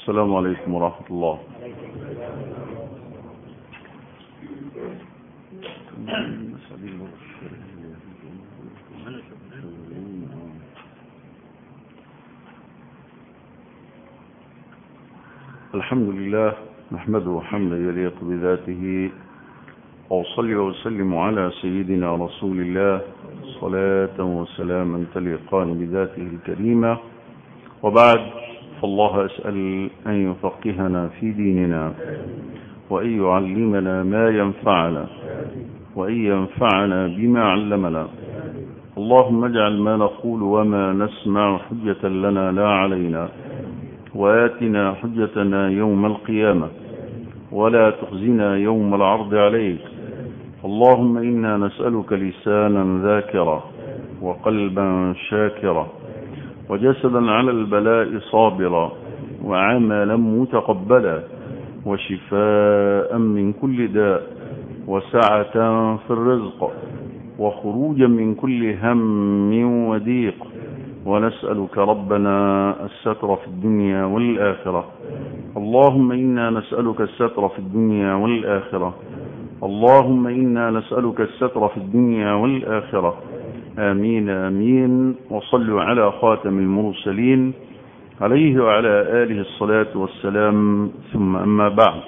السلام عليكم ورحمة الله الحمد لله نحمده حمدا يليق بذاته وأصلي وسلم على سيدنا رسول الله صلاة وسلاما تليقان بذاته الكريمة وبعد فالله أسأل أن يفقهنا في ديننا وأن يعلمنا ما ينفعنا وأن ينفعنا بما علمنا اللهم اجعل ما نقول وما نسمع حجة لنا لا علينا وآتنا حجتنا يوم القيامة ولا تخزنا يوم العرض عليك اللهم إنا نسألك لسانا ذاكرا وقلبا شاكرا وجسدا على البلاء صابرا وعملا متقبلا وشفاء من كل داء وسعة في الرزق وخروجا من كل هم وضيق ونسألك ربنا الستر في الدنيا والآخرة اللهم إنا نسألك الستر في الدنيا والآخرة اللهم إنا نسألك الستر في الدنيا والآخرة آمين آمين وصلوا على خاتم المرسلين عليه وعلى آله الصلاة والسلام ثم أما بعد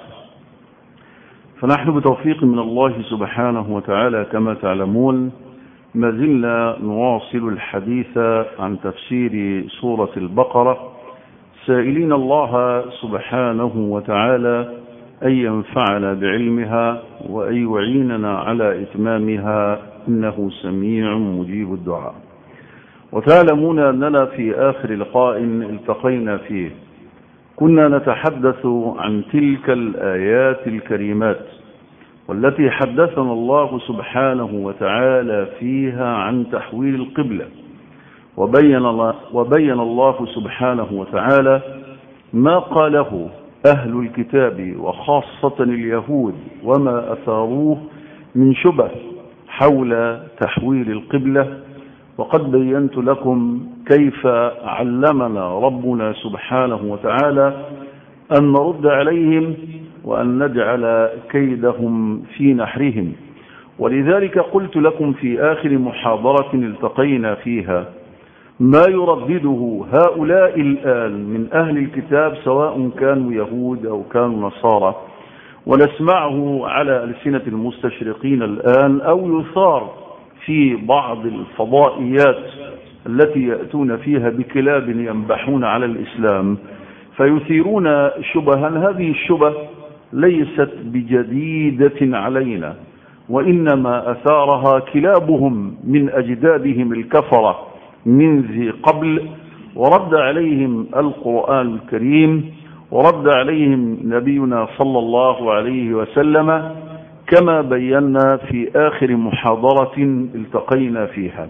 فنحن بتوفيق من الله سبحانه وتعالى كما تعلمون ما زلنا نواصل الحديث عن تفسير سورة البقرة سائلين الله سبحانه وتعالى أن ينفعنا بعلمها وأن يعيننا على إتمامها إنه سميع مجيب الدعاء وتعلمون أننا في آخر لقاء التقينا فيه كنا نتحدث عن تلك الآيات الكريمات والتي حدثنا الله سبحانه وتعالى فيها عن تحويل القبلة وبين الله, وبين الله سبحانه وتعالى ما قاله أهل الكتاب وخاصة اليهود وما أثاروه من شبه حول تحويل القبلة وقد بينت لكم كيف علمنا ربنا سبحانه وتعالى أن نرد عليهم وأن نجعل كيدهم في نحرهم ولذلك قلت لكم في آخر محاضرة التقينا فيها ما يردده هؤلاء الآن من أهل الكتاب سواء كانوا يهود أو كانوا نصارى ونسمعه على ألسنة المستشرقين الآن أو يثار في بعض الفضائيات التي يأتون فيها بكلاب ينبحون على الإسلام فيثيرون شبها هذه الشبه ليست بجديدة علينا وإنما أثارها كلابهم من أجدادهم الكفرة من ذي قبل ورد عليهم القرآن الكريم ورد عليهم نبينا صلى الله عليه وسلم كما بينا في آخر محاضرة التقينا فيها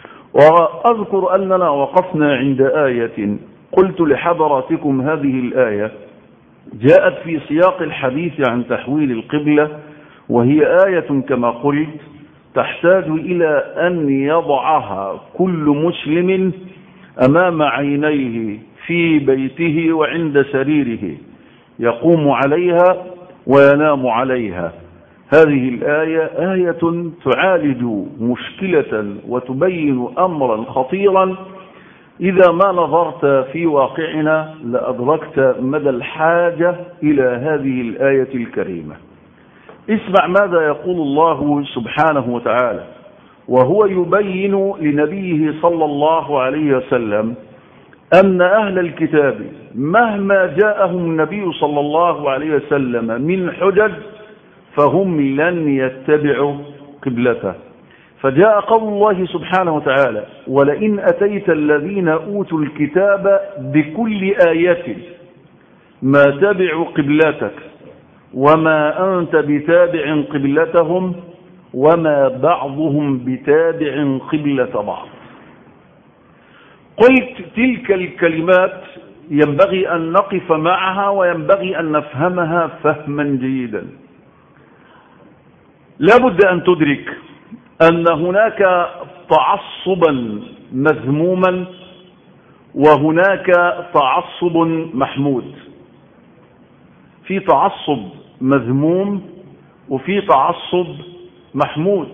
وأذكر أننا وقفنا عند آية قلت لحضراتكم هذه الآية جاءت في سياق الحديث عن تحويل القبلة وهي آية كما قلت تحتاج إلى أن يضعها كل مسلم أمام عينيه في بيته وعند سريره يقوم عليها وينام عليها هذه الآية آية تعالج مشكلة وتبين أمرا خطيرا إذا ما نظرت في واقعنا لأدركت مدى الحاجة إلى هذه الآية الكريمة اسمع ماذا يقول الله سبحانه وتعالى وهو يبين لنبيه صلى الله عليه وسلم أن أهل الكتاب مهما جاءهم النبي صلى الله عليه وسلم من حجج فهم لن يتبعوا قبلته فجاء قول الله سبحانه وتعالى ولئن أتيت الذين أوتوا الكتاب بكل آية ما تبعوا قبلتك وما أنت بتابع قبلتهم وما بعضهم بتابع قبلة بعض قلت تلك الكلمات ينبغي أن نقف معها وينبغي أن نفهمها فهما جيدا لا بد أن تدرك أن هناك تعصبا مذموما وهناك تعصب محمود في تعصب مذموم وفي تعصب محمود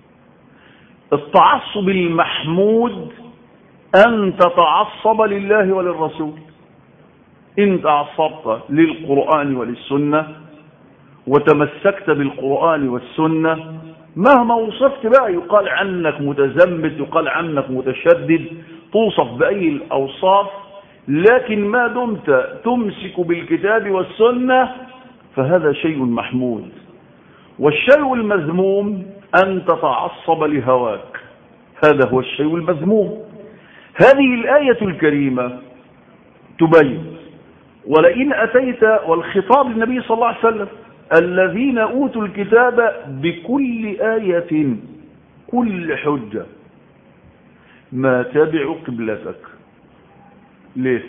التعصب المحمود أن تتعصب لله وللرسول إن تعصبت للقرآن وللسنة وتمسكت بالقرآن والسنة مهما وصفت بقى يقال عنك متزمت يقال عنك متشدد توصف بأي الأوصاف لكن ما دمت تمسك بالكتاب والسنة فهذا شيء محمود والشيء المذموم أن تتعصب لهواك هذا هو الشيء المذموم هذه الآية الكريمة تبين ولئن أتيت والخطاب للنبي صلى الله عليه وسلم الذين أوتوا الكتاب بكل آية كل حجة ما تبع قبلتك ليه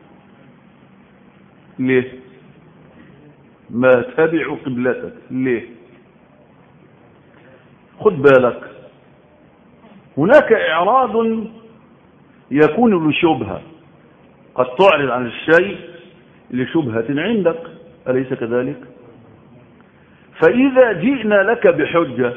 ليه ما تبع قبلتك ليه خد بالك هناك إعراض يكون لشبهة قد تعرض عن الشيء لشبهة عندك أليس كذلك فإذا جئنا لك بحجة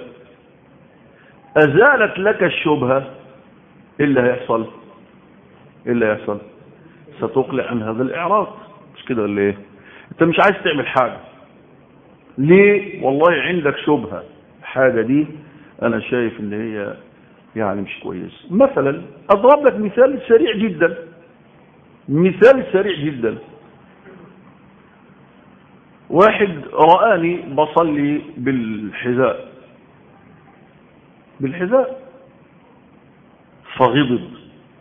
أزالت لك الشبهة إلا هيحصل إلا يحصل ستقلع عن هذا الإعراض مش كده ولا إيه أنت مش عايز تعمل حاجة ليه والله عندك شبهة الحاجة دي أنا شايف إن هي يعني مش كويس مثلا أضرب لك مثال سريع جدا مثال سريع جدا واحد رآني بصلي بالحذاء بالحذاء فغضب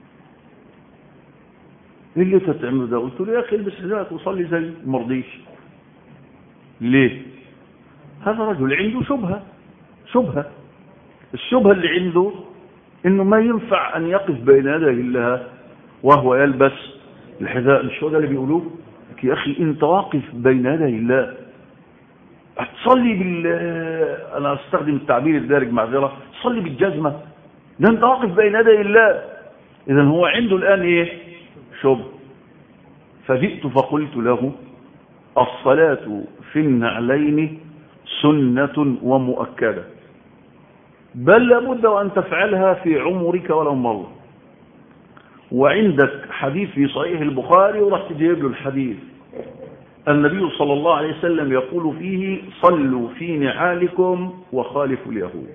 ايه اللي انت بتعمله ده قلت له يا اخي البس حذاءك وصلي زي مرضيش ليه هذا رجل عنده شبهه شبهه الشبهه اللي عنده انه ما ينفع ان يقف بين يدي الله وهو يلبس الحذاء مش هو ده اللي بيقولوه يا اخي انت واقف بين يدي الله هتصلي بال انا استخدم التعبير الدارج معذره صلي بالجزمه ده انت واقف بين يدي الله اذا هو عنده الان ايه شبه فجئت فقلت له الصلاة في النعلين سنة ومؤكدة بل لابد وأن تفعلها في عمرك ولو مرة وعندك حديث في صحيح البخاري ورحت جايب له الحديث النبي صلى الله عليه وسلم يقول فيه صلوا في نعالكم وخالفوا اليهود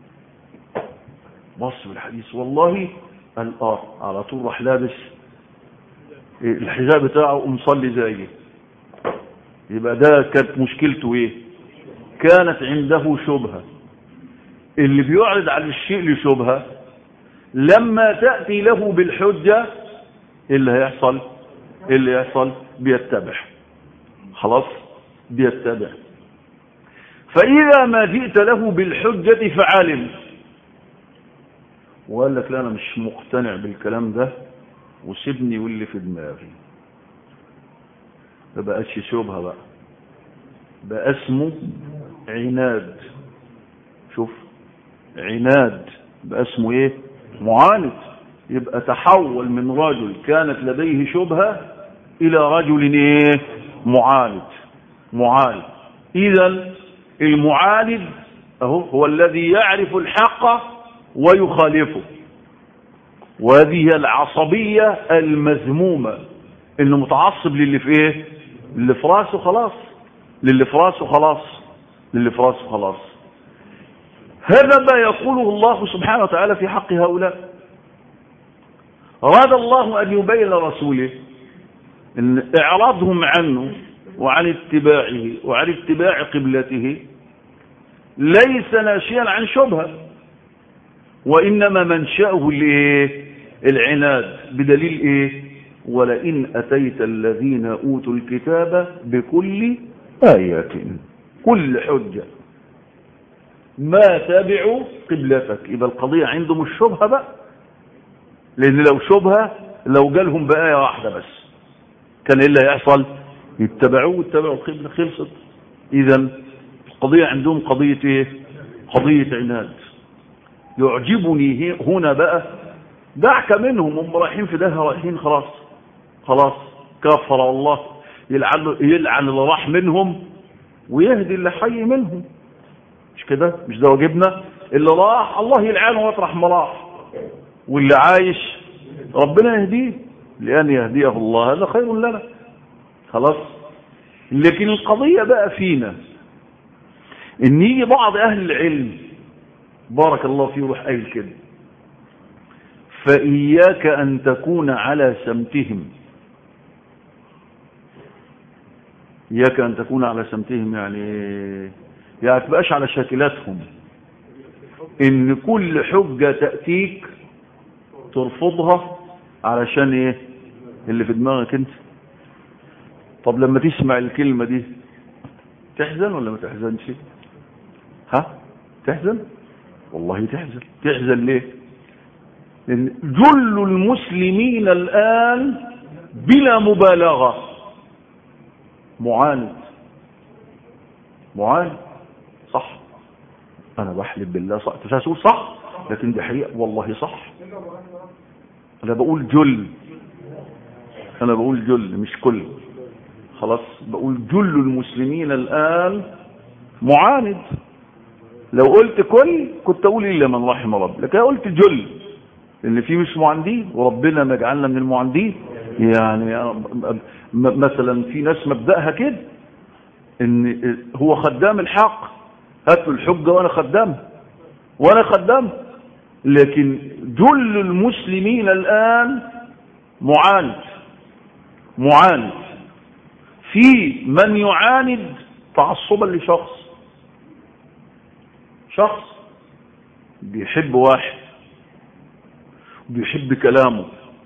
بص بالحديث والله قال اه على طول راح لابس الحذاء بتاعه ومصلي زيه يبقى ده كانت مشكلته ايه كانت عنده شبهة اللي بيعرض على الشيء لشبهة لما تأتي له بالحجة إيه اللي هيحصل إيه اللي يحصل بيتبع خلاص بيتبع فإذا ما جئت له بالحجة فعلم وقال لك لا أنا مش مقتنع بالكلام ده وسيبني واللي في دماغي ما بقاش شبهة بقى بقى اسمه عناد شوف عناد بقى اسمه ايه معاند يبقى تحول من رجل كانت لديه شبهة الى رجل ايه معاند معاند اذا المعاند اهو هو الذي يعرف الحق ويخالفه وهذه العصبية المذمومة انه متعصب للي في ايه للي في راسه خلاص للي في راسه خلاص للي في راسه خلاص هذا ما يقوله الله سبحانه وتعالى في حق هؤلاء أراد الله أن يبين لرسوله أن إعراضهم عنه وعن اتباعه وعن اتباع قبلته ليس ناشيا عن شبهة وإنما منشأه الايه العناد بدليل إيه ولئن أتيت الذين أوتوا الكتاب بكل آية كل حجة ما تابعوا قبلتك يبقى القضية عندهم الشبهة بقى لأن لو شبهة لو جالهم بآية واحدة بس كان إيه اللي هيحصل يتبعوه واتبعوا القبلة خلصت إذا القضية عندهم قضية إيه قضية عناد يعجبني هنا بقى دعك منهم هم رايحين في ده رايحين خلاص خلاص كفر الله يلعن يلعن اللي راح منهم ويهدي اللي حي منهم مش كده مش ده واجبنا اللي راح الله يلعنه ويطرح ما راح واللي عايش ربنا يهديه لأن يهديه الله هذا خير لنا خلاص لكن القضية بقى فينا ان يجي بعض اهل العلم بارك الله فيه يروح قايل كده فإياك أن تكون على سمتهم إياك أن تكون على سمتهم يعني يعني تبقاش على شاكلاتهم إن كل حجة تأتيك ترفضها علشان إيه اللي في دماغك أنت طب لما تسمع الكلمة دي تحزن ولا ما تحزنش ها تحزن والله تحزن تحزن ليه لأن جل المسلمين الآن بلا مبالغة معاند معاند صح أنا بحلف بالله صح تقول صح لكن دي حقيقة والله صح أنا بقول جل أنا بقول جل مش كل خلاص بقول جل المسلمين الآن معاند لو قلت كل كنت أقول إلا من رحم رب لكن قلت جل اللي فيه مش معاندين وربنا ما جعلنا من المعاندين يعني مثلا في ناس مبدأها كده ان هو خدام الحق هاتوا الحجة وانا خدام وانا خدام لكن جل المسلمين الان معاند معاند في من يعاند تعصبا لشخص شخص بيحب واحد بيحب كلامه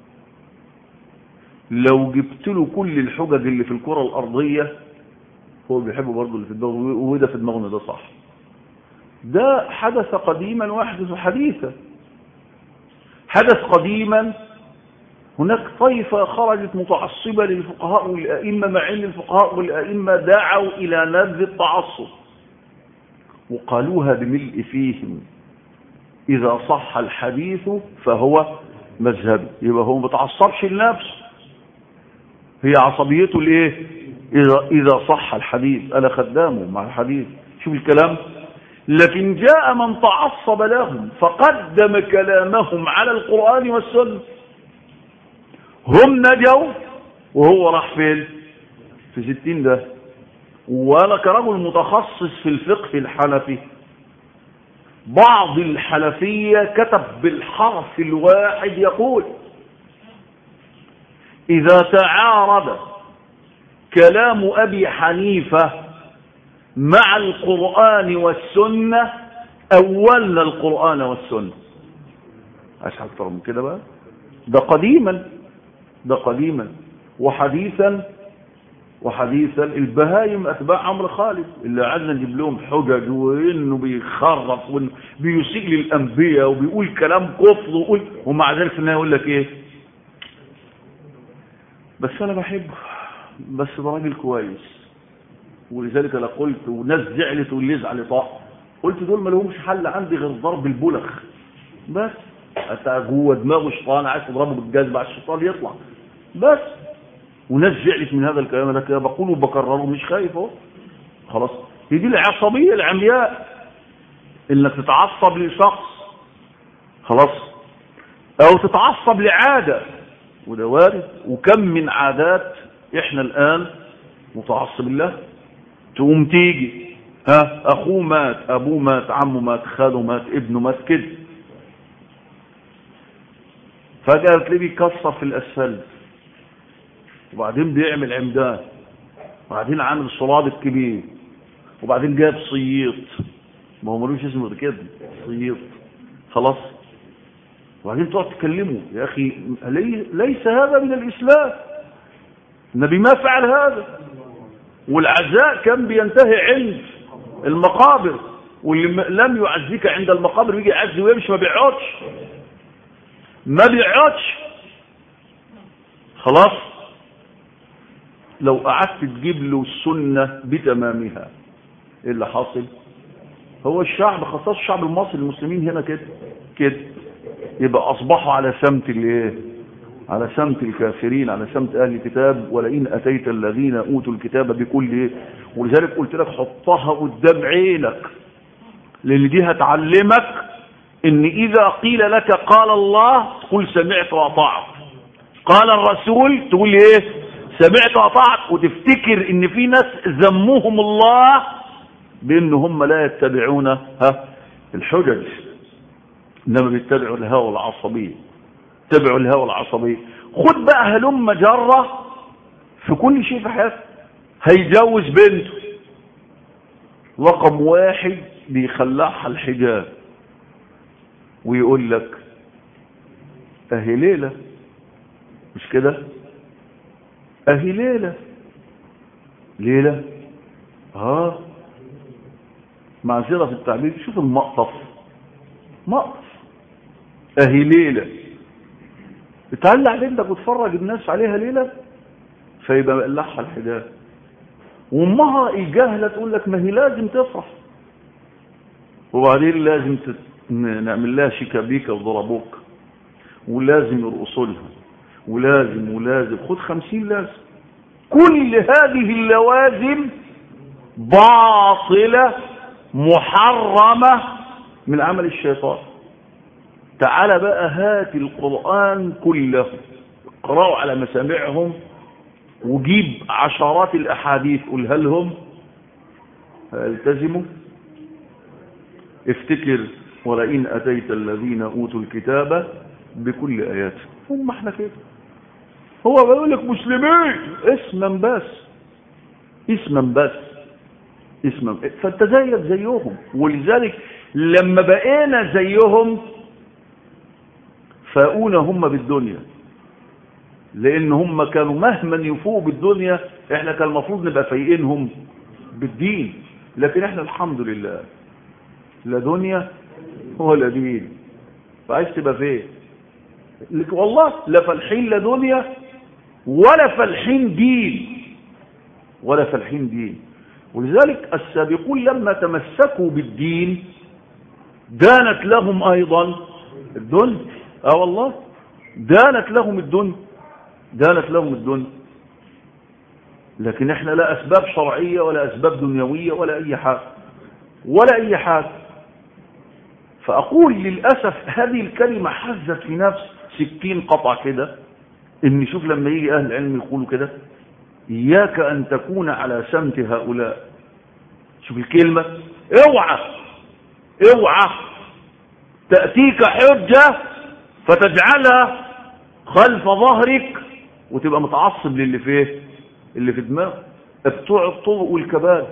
لو جبت له كل الحجج اللي في الكرة الأرضية هو بيحبه برضه اللي في دماغه وده في دماغنا ده صح ده حدث قديما ويحدث حديثا حدث قديما هناك طائفة خرجت متعصبة للفقهاء والأئمة مع أن الفقهاء والأئمة دعوا إلى نبذ التعصب وقالوها بملء فيهم إذا صح الحديث فهو مذهبي يبقى هو ما بتعصبش لنفسه هي عصبيته الايه إذا, إذا صح الحديث أنا خدامه مع الحديث شوف الكلام لكن جاء من تعصب لهم فقدم كلامهم على القرآن والسنة هم نجوا وهو راح فين في ستين ده وانا كرجل متخصص في الفقه الحنفي بعض الحنفية كتب بالحرف الواحد يقول إذا تعارض كلام أبي حنيفة مع القرآن والسنة أولنا القرآن والسنة أشهد أكثر من كده بقى ده قديما ده قديما وحديثا وحديثا البهايم أتباع عمرو خالد اللي قعدنا نجيب لهم حجج وإنه بيخرف وإنه بيسيء للأنبياء وبيقول كلام كفر ويقول ومع ذلك في النهاية يقول لك إيه بس أنا بحبه بس ده راجل كويس ولذلك أنا قلت وناس زعلت واللي يزعل طاق قلت دول ما لهمش حل عندي غير ضرب البلخ بس حتى جوه دماغه شيطان عايز تضربه بالجزمة على الشيطان يطلع بس وناس زعلت من هذا الكلام انا كده بقوله وبكرره مش خايف اهو خلاص هي دي العصبيه العمياء انك تتعصب لشخص خلاص او تتعصب لعاده وده وارد وكم من عادات احنا الان متعصب الله تقوم تيجي ها اخوه مات ابوه مات عمه مات خاله مات ابنه مات كده فجاه تلاقيه بيكسر في الاسفلت وبعدين بيعمل عمدان وبعدين عامل صلاب الكبير وبعدين جاب صييط ما هو ملوش اسمه غير كده صييط خلاص وبعدين تقعد تكلمه يا اخي لي ليس هذا من الاسلام النبي ما فعل هذا والعزاء كان بينتهي عند المقابر واللي لم يعزيك عند المقابر يجي يعزي ويمشي ما بيقعدش ما بيقعدش خلاص لو قعدت تجيب له السنة بتمامها ايه اللي حاصل هو الشعب خاصة الشعب المصري المسلمين هنا كده كده يبقى اصبحوا على سمت الايه على سمت الكافرين على سمت اهل الكتاب ولئن اتيت الذين اوتوا الكتاب بكل ايه ولذلك قلت لك حطها قدام عينك لان دي هتعلمك ان اذا قيل لك قال الله تقول سمعت واطعت قال الرسول تقول ايه سمعت واطعت وتفتكر ان في ناس ذمهم الله بان هم لا يتبعون ها الحجج انما بيتبعوا الهوى العصبيه اتبعوا الهوى العصبيه خد بقى هلم جره في كل شيء في حياته هيجوز بنته رقم واحد بيخلعها الحجاب ويقول لك اهي ليله مش كده اهي ليله ليله اه معذره في التعبير شوف المقطف مقطف اهي ليله اتعلق بنتك وتفرج الناس عليها ليله فيبقى مقلعها الحجاب وامها الجاهله تقول لك ما هي لازم تفرح وبعدين لازم تت... نعمل لها شيكابيكا وضربوك ولازم يرقصوا لها ولازم ولازم خد خمسين لازم كل هذه اللوازم باطلة محرمة من عمل الشيطان تعال بقى هات القرآن كله اقرأوا على مسامعهم وجيب عشرات الأحاديث قولها لهم التزموا افتكر ولئن أتيت الذين أوتوا الكتاب بكل آياته هم احنا كده هو بيقول لك مسلمين اسما بس اسما بس اسما فانت زيك زيهم ولذلك لما بقينا زيهم فاقونا هم بالدنيا لان هم كانوا مهما يفوقوا بالدنيا احنا كان المفروض نبقى فايقينهم بالدين لكن احنا الحمد لله لا دنيا ولا دين فعايز تبقى فين والله لا فالحين لا دنيا ولا فالحين دين ولا فالحين دين ولذلك السابقون لما تمسكوا بالدين دانت لهم ايضا الدنيا اه والله دانت لهم الدنيا دانت لهم الدنيا لكن احنا لا اسباب شرعيه ولا اسباب دنيويه ولا اي حاجه ولا اي حاجه فاقول للاسف هذه الكلمه حزت في نفس ستين قطع كده ان شوف لما يجي اهل العلم يقولوا كده اياك ان تكون على سمت هؤلاء شوف الكلمة اوعى اوعى تأتيك حجة فتجعلها خلف ظهرك وتبقى متعصب للي فيه اللي في دماغك بتوع الطرق والكباب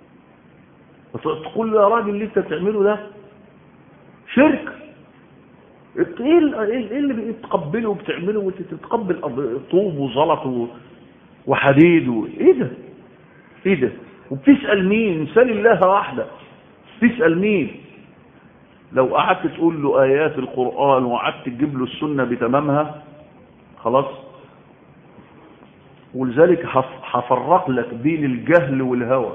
تقول له يا راجل اللي انت بتعمله ده شرك ايه اللي بتقبله وبتعمله وتتقبل طوب وزلط وحديد و... ايه ده ايه ده وبتسأل مين سال الله واحدة تسأل مين لو قعدت تقول له آيات القرآن وقعدت تجيب له السنة بتمامها خلاص ولذلك هفرق لك بين الجهل والهوى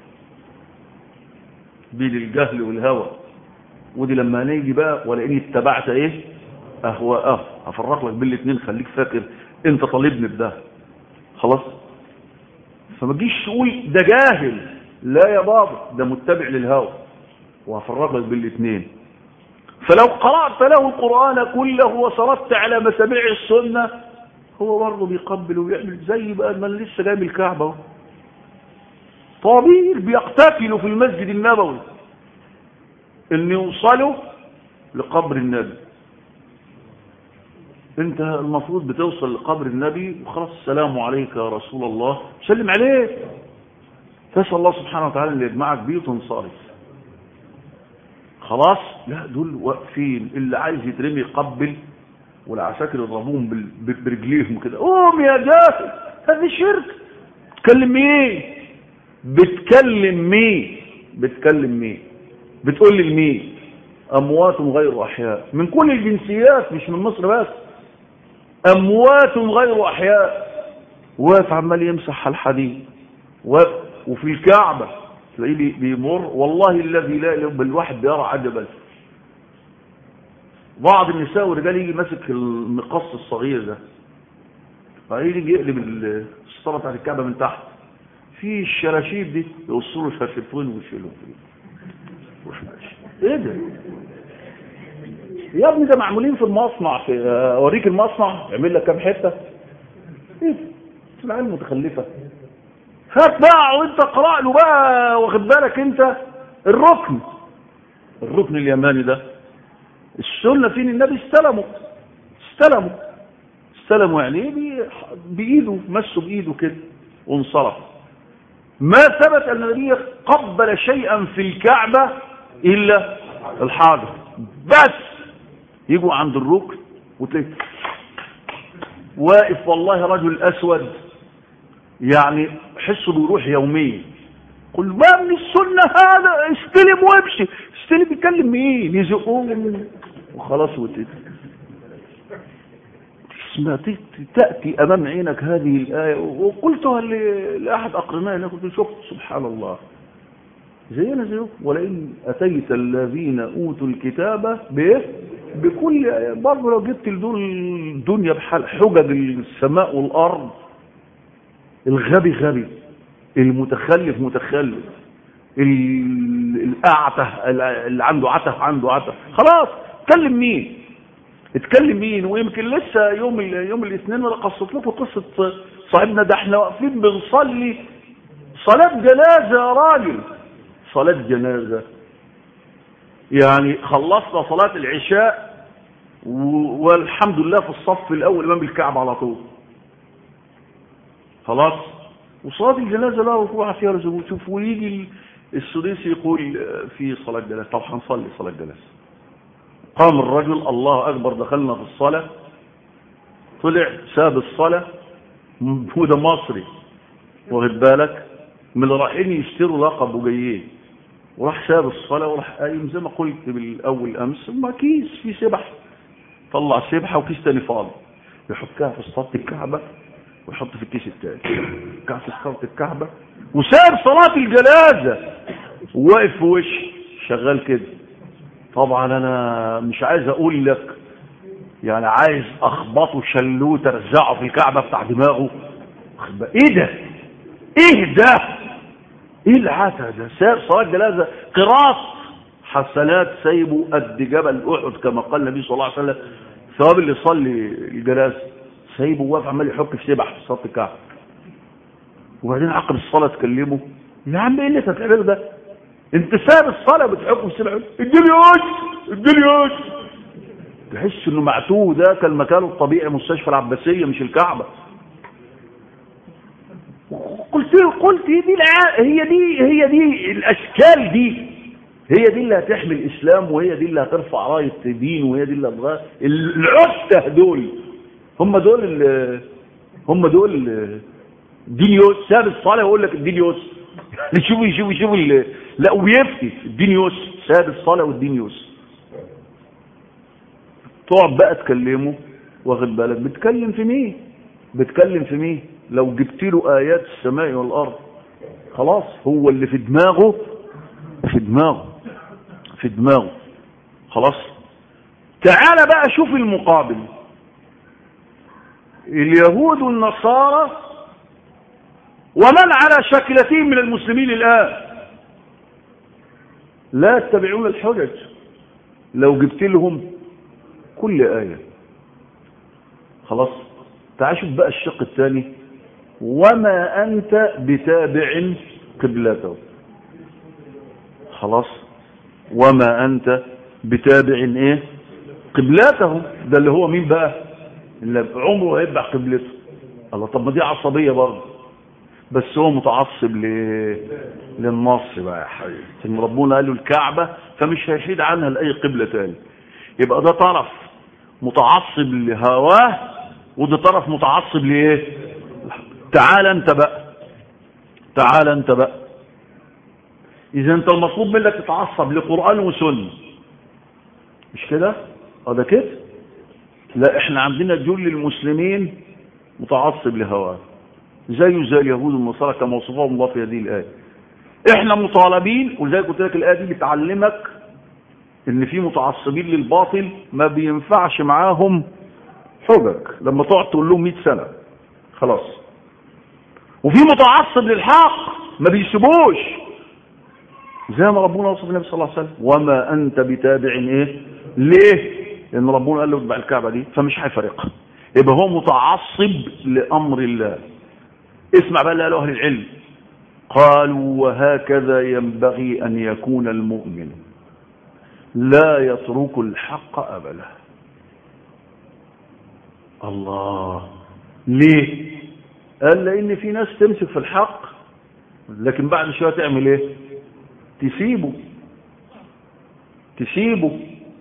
بين الجهل والهوى ودي لما نيجي بقى ولئن اتبعت ايه اهواءه هفرق لك بين الاثنين خليك فاكر انت طالبني بده خلاص فما تجيش تقول ده جاهل لا يا بابا ده متبع للهوى وهفرق لك بين الاثنين فلو قرأت له القرآن كله وصرفت على مسامع السنة هو برضه بيقبل وبيعمل زي بقى ما لسه جاي من الكعبة طبيعي بيقتتلوا في المسجد النبوي ان يوصلوا لقبر النبي انت المفروض بتوصل لقبر النبي وخلاص السلام عليك يا رسول الله سلم عليه تسأل الله سبحانه وتعالى اللي يجمعك بيه وتنصرف خلاص لا دول واقفين اللي عايز يترمي يقبل والعساكر يضربوهم برجليهم كده قوم يا جاهل هذا شرك تكلم مين بتكلم مين بتكلم مين بتقول لي لمين اموات غير احياء من كل الجنسيات مش من مصر بس اموات غير احياء واقف عمال يمسح الحديد وفي الكعبه تلاقيه بيمر والله الذي لا اله الا الواحد بيرى عجبا بعض النساء والرجال يجي ماسك المقص الصغير ده فيجي يقلب الصلاة بتاعت الكعبة من تحت في الشراشيب دي يوصلوا شراشيبين ويشيلهم وش ماشي ايه ده يا ابني ده معمولين في المصنع في اوريك المصنع يعمل لك كام حته ايه ده العيال متخلفه هات بقى وانت اقرا له بقى واخد بالك انت الركن الركن اليماني ده السنه فين النبي استلموا استلموا استلموا يعني ايه بايده مسوا بايده كده وانصرف ما ثبت ان النبي قبل شيئا في الكعبه الا الحاضر بس يجوا عند الركن وتلاقي واقف والله رجل اسود يعني حسه بيروح يوميا قل ما من السنة هذا استلم وامشي استلم يتكلم مين يزقوه وخلاص وتت تأتي أمام عينك هذه الآية وقلتها لأحد أقرنائي قلت شفت سبحان الله زينا زيكم ولئن أتيت الذين أوتوا الكتاب بإيه بكل برضه لو جبت لدول الدنيا بحال حجج السماء والأرض الغبي غبي المتخلف متخلف الأعته اللي عنده عته عنده عته خلاص اتكلم مين اتكلم مين ويمكن لسه يوم يوم الاثنين انا قصت لكم قصه صاحبنا ده احنا واقفين بنصلي صلاه جنازه يا راجل صلاه جنازه يعني خلصنا صلاه العشاء والحمد لله في الصف الاول امام الكعبه على طول خلاص وصلاه الجنازه لا ركوع فيها لزوم شوف ويجي السديسي يقول في صلاه جنازه طب هنصلي صلاه جنازه قام الرجل الله اكبر دخلنا في الصلاه طلع ساب الصلاه وده مصري واخد بالك من اللي رايحين يشتروا لقب وجايين وراح ساب الصلاه وراح قايم زي ما قلت بالاول امس ما كيس في سبح طلع سبحه وكيس تاني فاضي يحطها في صلاه الكعبه ويحط في الكيس التاني كعب في صلاه الكعبه وساب صلاه الجنازه وواقف في وشي شغال كده طبعا انا مش عايز اقول لك يعني عايز اخبطه شلوت ارزعه في الكعبه بتاع دماغه ايه ده ايه ده ايه العتا ده ساب صلاه جنازه قراص حسنات سايبه قد جبل احد كما قال النبي صلى الله عليه وسلم ثواب اللي يصلي الجنازه سايبه واقف عمال يحك في سبح في صلاه الكعبه وبعدين عقب الصلاه تكلمه يا عم ايه اللي انت بتعمله ده انت ساب الصلاه بتحكم في سبح اديني وش اديني وش تحس انه معتوه ده كان مكانه الطبيعي مستشفى العباسيه مش الكعبه قلت له قلت هي دي الع... هي دي هي دي الاشكال دي هي دي اللي هتحمي الاسلام وهي دي اللي هترفع رايه دين وهي دي اللي هتغير العسته دول هم دول ال... هم دول ال... دينيوس ساب الصلاه يقول لك الدينيوس شوفوا شوفوا شوفوا ال... لا وبيفتي الدينيوس ساب الصلاه والدينيوس تقعد بقى تكلمه واخد بالك بتكلم في مين بتكلم في مين لو جبت له آيات السماء والأرض خلاص هو اللي في دماغه في دماغه في دماغه خلاص تعال بقى شوف المقابل اليهود والنصارى ومن على شكلتهم من المسلمين الآن لا يتبعون الحجج لو جبت لهم كل آية خلاص تعال شوف بقى الشق الثاني وما أنت بتابع قبلته خلاص وما أنت بتابع إيه قبلته ده اللي هو مين بقى اللي عمره هيتبع قبلته الله طب ما دي عصبية برضه بس هو متعصب ل... للنص بقى يا حبيبي ربنا قال له الكعبة فمش هيحيد عنها لأي قبلة تاني يبقى ده طرف متعصب لهواه وده طرف متعصب لايه تعال انت بقى تعال انت بقى اذا انت المطلوب منك تتعصب لقرآن وسنة مش كده اه ده كده لا احنا عندنا جل المسلمين متعصب لهواه زيه زي اليهود والنصارى كما وصفهم الله في هذه الايه احنا مطالبين وزي قلت لك الايه دي بتعلمك ان في متعصبين للباطل ما بينفعش معاهم حجج لما تقعد تقول لهم 100 سنه خلاص وفي متعصب للحق ما بيسيبوش زي ما ربنا وصف النبي صلى الله عليه وسلم وما انت بتابع ايه ليه لان ربنا قال له اتبع الكعبه دي فمش هيفارقها يبقى هو متعصب لامر الله اسمع بقى اللي قاله اهل العلم قالوا وهكذا ينبغي ان يكون المؤمن لا يترك الحق ابدا الله ليه قال لان في ناس تمسك في الحق لكن بعد شويه تعمل ايه تسيبه تسيبه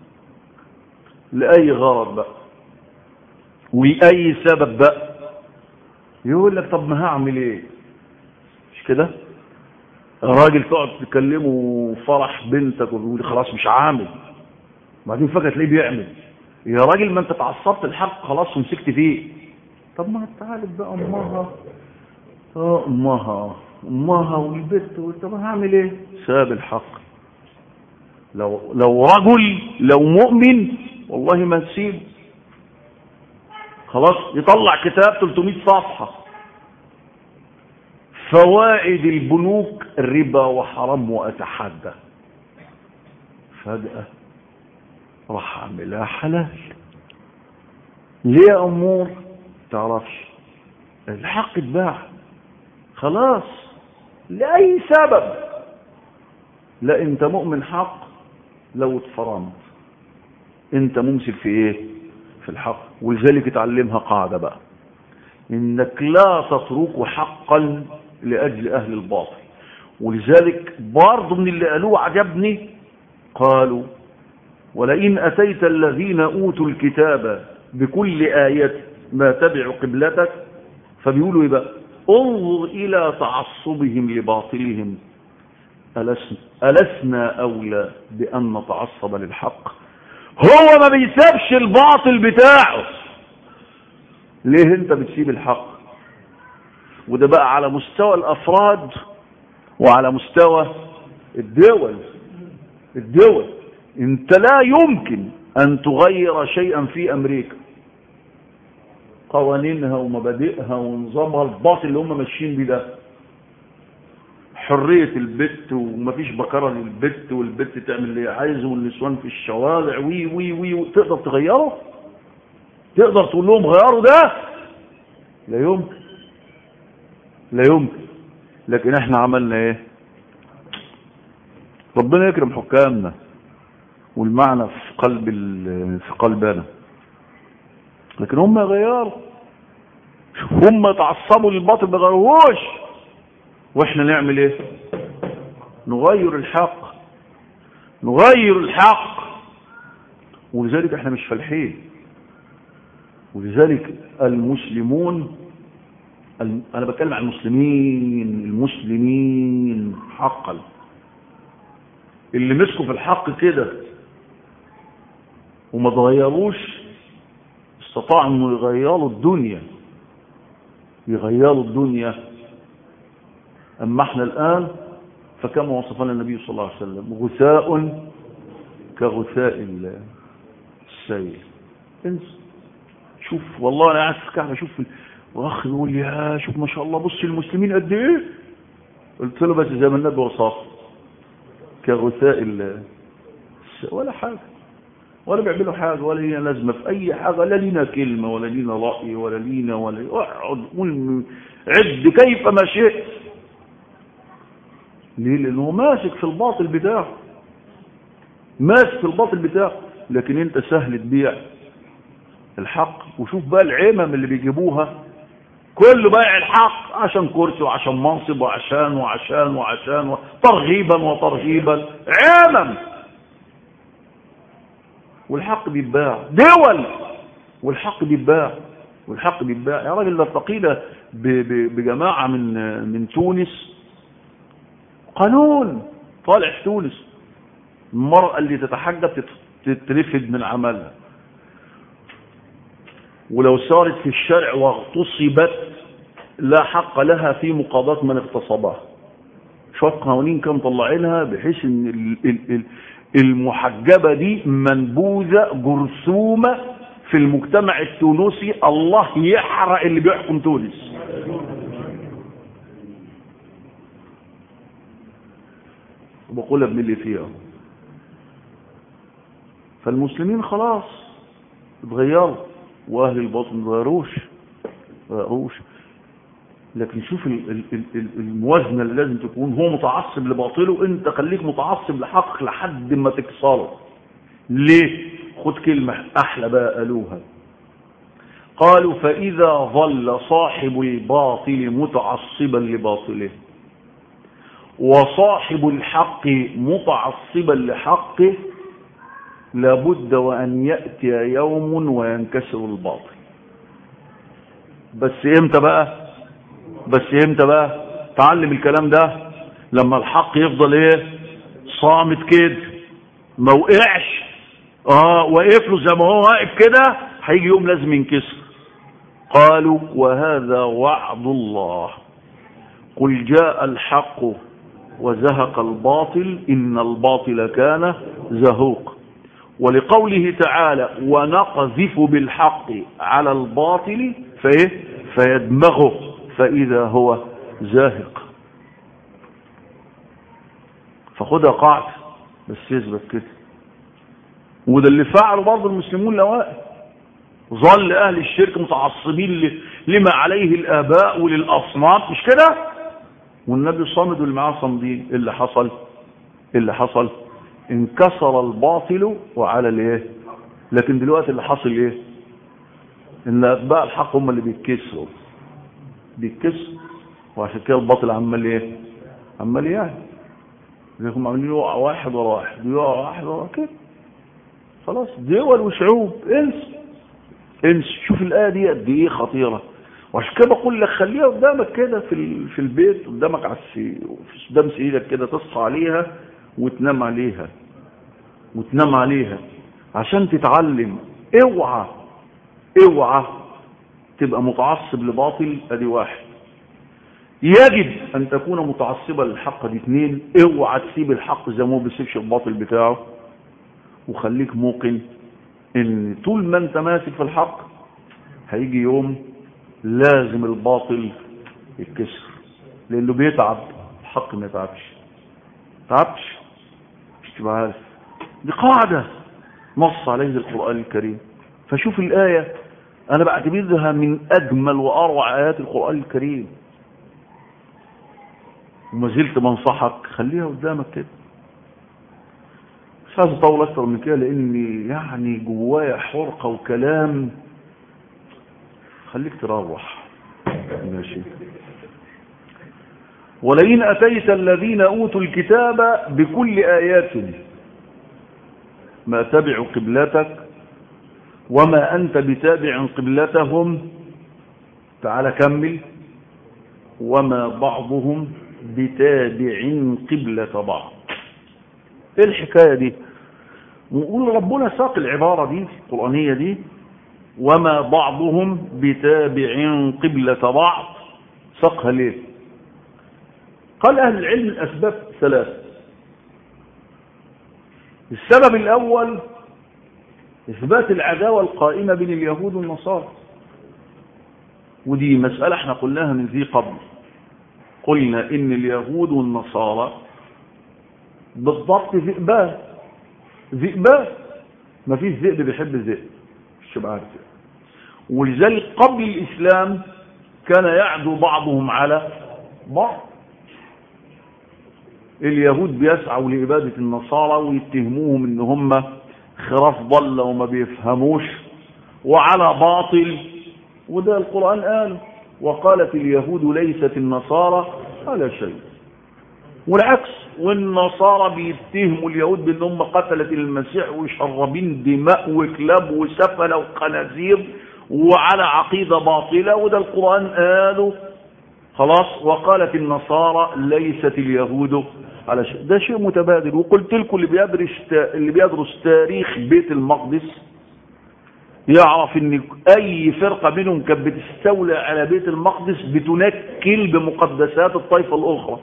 لاي غرض بقى واي سبب بقى يقول لك طب ما هعمل ايه مش كده راجل تقعد تكلمه فرح بنتك وتقول خلاص مش عامل بعدين فجاه تلاقيه بيعمل يا راجل ما انت اتعصبت الحق خلاص ومسكت فيه طب ما تعالى بقى امها اه امها امها والبت طب هعمل ايه ساب الحق لو لو رجل لو مؤمن والله ما تسيب خلاص يطلع كتاب 300 صفحة فوائد البنوك الربا وحرام وأتحدى فجأة راح أعملها حلال ليه أمور تعرفش الحق اتباع خلاص لأي سبب لا انت مؤمن حق لو اتفرمت انت ممسك في ايه في الحق ولذلك اتعلمها قاعدة بقى انك لا تترك حقا لاجل اهل الباطل ولذلك برضه من اللي قالوه عجبني قالوا ولئن اتيت الذين اوتوا الكتاب بكل آية ما تبع قبلتك فبيقولوا ايه بقى انظر الى تعصبهم لباطلهم ألسنا, ألسنا أولى بأن نتعصب للحق هو ما بيسابش الباطل بتاعه ليه انت بتسيب الحق وده بقى على مستوى الأفراد وعلى مستوى الدول الدول انت لا يمكن أن تغير شيئا في أمريكا قوانينها ومبادئها ونظامها الباطل اللي هم ماشيين بيه ده حرية البت ومفيش بكرة للبت والبت تعمل اللي عايزه والنسوان في الشوارع وي وي وي تقدر تغيره تقدر تقول لهم غيروا ده لا يمكن لا يمكن لكن احنا عملنا ايه ربنا يكرم حكامنا والمعنى في قلب في قلبنا لكن هم غيروا هم تعصبوا للباطل ما غيروش واحنا نعمل ايه نغير الحق نغير الحق ولذلك احنا مش فالحين ولذلك المسلمون انا بتكلم عن المسلمين المسلمين حقا اللي مسكوا في الحق كده وما تغيروش استطاعوا انه يغيروا الدنيا يغيروا الدنيا أما احنا الآن فكما وصفنا النبي صلى الله عليه وسلم غثاء كغثاء السيل انسى شوف والله انا قاعد في الكعبه شوف واخ يقول لي يا شوف ما شاء الله بص المسلمين قد ايه قلت له بس زي ما النبي وصف كغثاء السيل ولا حاجه ولا بيعملوا حاجه ولا لينا لازمه في اي حاجه لا لينا كلمه ولا لينا راي ولا لينا ولا اقعد قول عد كيف ما شئت ليه لانه ماسك في الباطل بتاعه ماسك في الباطل بتاعه لكن انت سهل تبيع الحق وشوف بقى العمم اللي بيجيبوها كله بايع الحق عشان كرسي وعشان منصب وعشان وعشان وعشان و... ترغيبا وترهيبا عمم والحق بيتباع دول والحق بيتباع والحق بيتباع يا راجل ده التقيله بجماعه من من تونس قانون طالع في تونس المرأة اللي تتحجب تترفد من عملها ولو سارت في الشارع واغتصبت لا حق لها في مقاضاة من اغتصبها شوية قوانين كانوا مطلعينها بحيث ان المحجبة دي منبوذة جرثومة في المجتمع التونسي الله يحرق اللي بيحكم تونس بقولها ابن اللي فيها فالمسلمين خلاص اتغيروا واهل الباطن ما اتغيروش ما اتغيروش لكن شوف ال- ال- ال- ال- الموازنة اللي لازم تكون هو متعصب لباطله انت خليك متعصب لحق لحد ما تكسره ليه خد كلمة احلى بقى قالوها قالوا فإذا ظل صاحب الباطل متعصبا لباطله وصاحب الحق متعصبا لحقه لابد وأن يأتي يوم وينكسر الباطل بس امتى بقى بس امتى بقى تعلم الكلام ده لما الحق يفضل ايه صامت كده ما وقعش اه واقف له زي ما هو واقف كده هيجي يوم لازم ينكسر قالوا وهذا وعد الله قل جاء الحق وزهق الباطل إن الباطل كان زهوق ولقوله تعالى ونقذف بالحق على الباطل فإيه فيدمغه فإذا هو زاهق فخدها قاعدة بس يثبت كده وده اللي فعله برضه المسلمون لوائل ظل أهل الشرك متعصبين ل- لما عليه الآباء وللأصنام مش كده والنبي صامد واللي معاه صامدين إيه اللي حصل إيه اللي حصل انكسر الباطل وعلى الايه لكن دلوقتي اللي حصل ايه ان اتباع الحق هم اللي بيتكسروا بيتكسروا وعشان كده الباطل عمال ايه عمال يعني زيكم عاملين يقع واحد ورا واحد يقع واحد ورا كده خلاص دول وشعوب انسى انسى شوف الايه دي قد ايه خطيره وعشان كده بقول لك خليها قدامك كده في ال- في البيت قدامك على السي في قدام سريرك كده تصحى عليها وتنام عليها وتنام عليها عشان تتعلم اوعى اوعى تبقى متعصب لباطل ادي واحد يجب ان تكون متعصبا للحق دي اثنين اوعى تسيب الحق زي ما هو بيسيبش الباطل بتاعه وخليك موقن ان طول ما انت ماسك في الحق هيجي يوم لازم الباطل يتكسر لانه بيتعب الحق ما يتعبش تعبش مش تبقى عارف دي قاعدة نص عليه القرآن الكريم فشوف الآية أنا بعتبرها من أجمل وأروع آيات القرآن الكريم وما زلت بنصحك خليها قدامك كده مش عايز اطول اكتر من كده لاني يعني جوايا حرقه وكلام خليك تروح ماشي ولئن أتيت الذين أوتوا الكتاب بكل آيات ما تبع قبلتك وما أنت بتابع قبلتهم تعال كمل وما بعضهم بتابع قبلة بعض ايه الحكاية دي نقول ربنا ساق العبارة دي القرآنية دي وما بعضهم بتابع قبلة بعض ساقها ليه قال أهل العلم الأسباب ثلاثة السبب الأول إثبات العداوة القائمة بين اليهود والنصارى ودي مسألة احنا قلناها من ذي قبل قلنا إن اليهود والنصارى بالضبط ذئبان ذئبان ما فيش ذئب بيحب ذئب مش عارف ولذلك قبل الإسلام كان يعدو بعضهم على بعض اليهود بيسعوا لإبادة النصارى ويتهموهم ان هم خراف ضل وما بيفهموش وعلى باطل وده القرآن قال وقالت اليهود ليست النصارى على شيء والعكس والنصارى بيتهموا اليهود بان هم قتلت المسيح وشربين دماء وكلاب وسفلة وخنازير وعلى عقيدة باطلة وده القرآن قاله خلاص وقالت النصارى ليست اليهود على شيء ده شيء متبادل وقلت لكم اللي بيدرس اللي بيدرس تاريخ بيت المقدس يعرف ان اي فرقه منهم كانت بتستولى على بيت المقدس بتنكل بمقدسات الطائفه الاخرى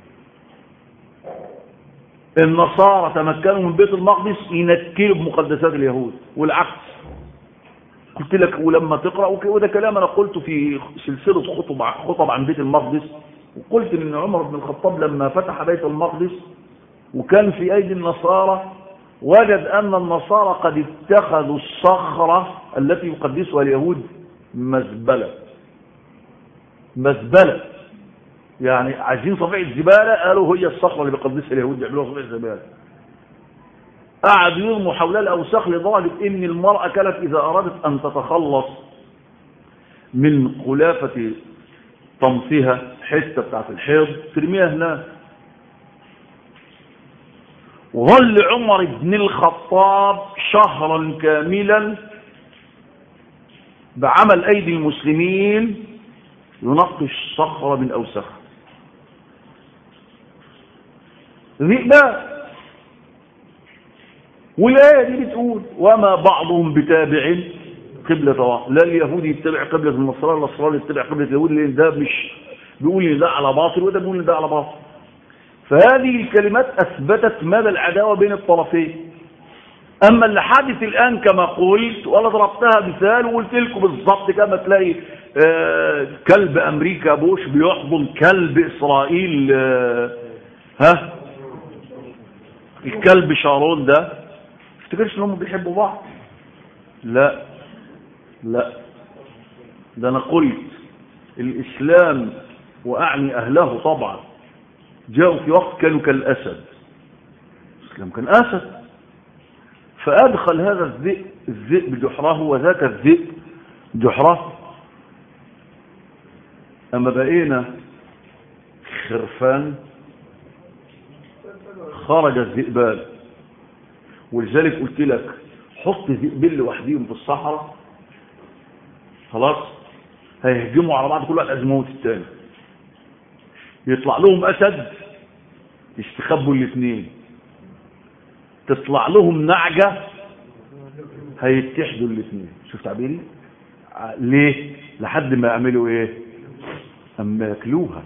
النصارى تمكنوا من بيت المقدس ينكلوا بمقدسات اليهود والعكس قلت لك ولما تقرا وده كلام انا قلته في سلسله خطب خطب عن بيت المقدس وقلت ان عمر بن الخطاب لما فتح بيت المقدس وكان في أيدي النصارى وجد أن النصارى قد اتخذوا الصخرة التي يقدسها اليهود مزبلة مزبلة يعني عايزين صفيحة زبالة قالوا هي الصخرة اللي بيقدسها اليهود يعملوها صفيحة زبالة قعدوا يرموا حولها الأوساخ لدرجة إن المرأة كانت إذا أرادت أن تتخلص من خلافة طمسها حتة بتاعت الحيض ترميها هناك وظل عمر بن الخطاب شهرا كاملا بعمل أيدي المسلمين ينقش صخرة من أوسخ ذئبان والآية دي بتقول وما بعضهم بتابع قبلة واحد لا اليهودي يتبع قبلة النصارى النصراني يتبع قبلة اليهود لأن ده مش بيقول ان ده على باطل وده بيقول ان ده على باطل فهذه الكلمات أثبتت مدى العداوة بين الطرفين أما اللي حدث الآن كما قلت وأنا ضربتها مثال وقلت لكم بالظبط كما تلاقي آه كلب أمريكا بوش بيحضن كلب إسرائيل آه ها الكلب شارون ده افتكرش انهم بيحبوا بعض لا لا ده انا قلت الاسلام واعني اهله طبعا جاءوا في وقت كانوا كالاسد الاسلام كان اسد فادخل هذا الذئب الذئب جحره وذاك الذئب جحره اما بقينا خرفان خرج الذئبان ولذلك قلت لك حط ذئبين لوحديهم في الصحراء خلاص هيهجموا على بعض كل واحد عايز يموت الثاني يطلع لهم اسد يستخبوا الاثنين تطلع لهم نعجة هيتحدوا الاثنين شوف تعبيري ليه لحد ما يعملوا ايه اما ياكلوها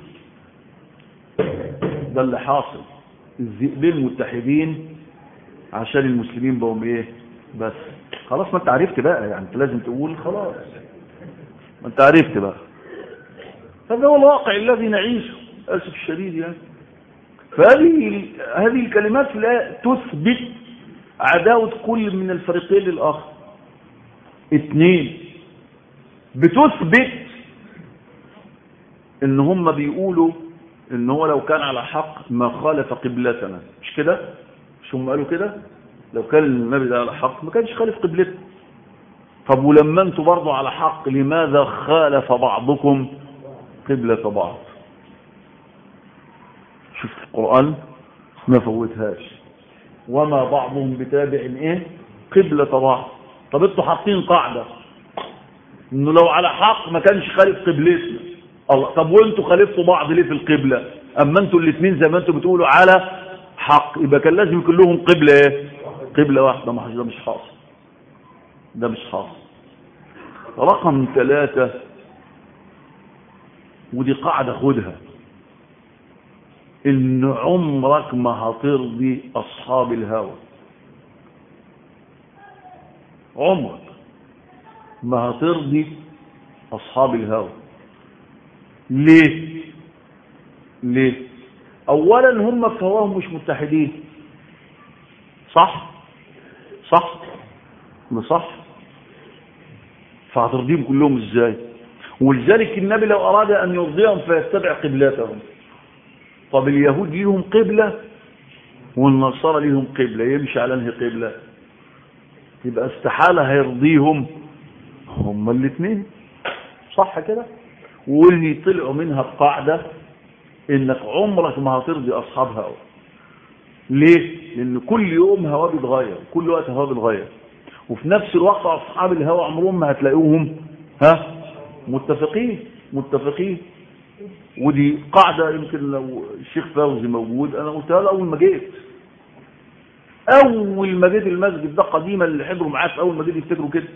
ده اللي حاصل الذئبين متحدين عشان المسلمين بقوا ايه بس خلاص ما انت عرفت بقى يعني انت لازم تقول خلاص ما انت عرفت بقى هذا هو الواقع الذي نعيشه اسف الشديد يعني فهذه هذه الكلمات لا تثبت عداوة كل من الفريقين للآخر اثنين بتثبت ان هم بيقولوا ان هو لو كان على حق ما خالف قبلتنا مش كده مش هم قالوا كده لو كان النبي ده على حق ما كانش خالف قبلته طب ولما انتوا برضه على حق لماذا خالف بعضكم قبلة بعض شوف القرآن ما فوتهاش وما بعضهم بتابع ايه قبلة بعض طب انتوا حاطين قاعدة انه لو على حق ما كانش خالف قبلتنا الله طب وانتوا خالفتوا بعض ليه في القبلة اما انتوا الاثنين زي ما انتوا بتقولوا على حق يبقى كان لازم يكون لهم قبلة ايه قبلة واحدة ما ده مش حاصل ده مش حاصل رقم ثلاثة ودي قاعدة خدها ان عمرك ما هترضي اصحاب الهوى عمرك ما هترضي اصحاب الهوى ليه ليه اولا هم في هواهم مش متحدين صح صح ما صح فهترضيهم كلهم ازاي ولذلك النبي لو اراد ان يرضيهم فيتبع قبلتهم طب اليهود ليهم قبلة والنصارى ليهم قبلة يمشي على انهي قبلة يبقى استحالة هيرضيهم هما الاثنين صح كده واللي طلعوا منها القاعدة انك عمرك ما هترضي اصحاب هوا ليه لان كل يوم هوا بيتغير كل وقت هوا بيتغير وفي نفس الوقت اصحاب الهوا عمرهم ما هتلاقوهم ها متفقين متفقين ودي قاعدة يمكن لو الشيخ فوزي موجود انا قلتها له اول ما جيت اول ما جيت المسجد ده قديما اللي حضروا معاه في اول ما جيت يفتكروا كده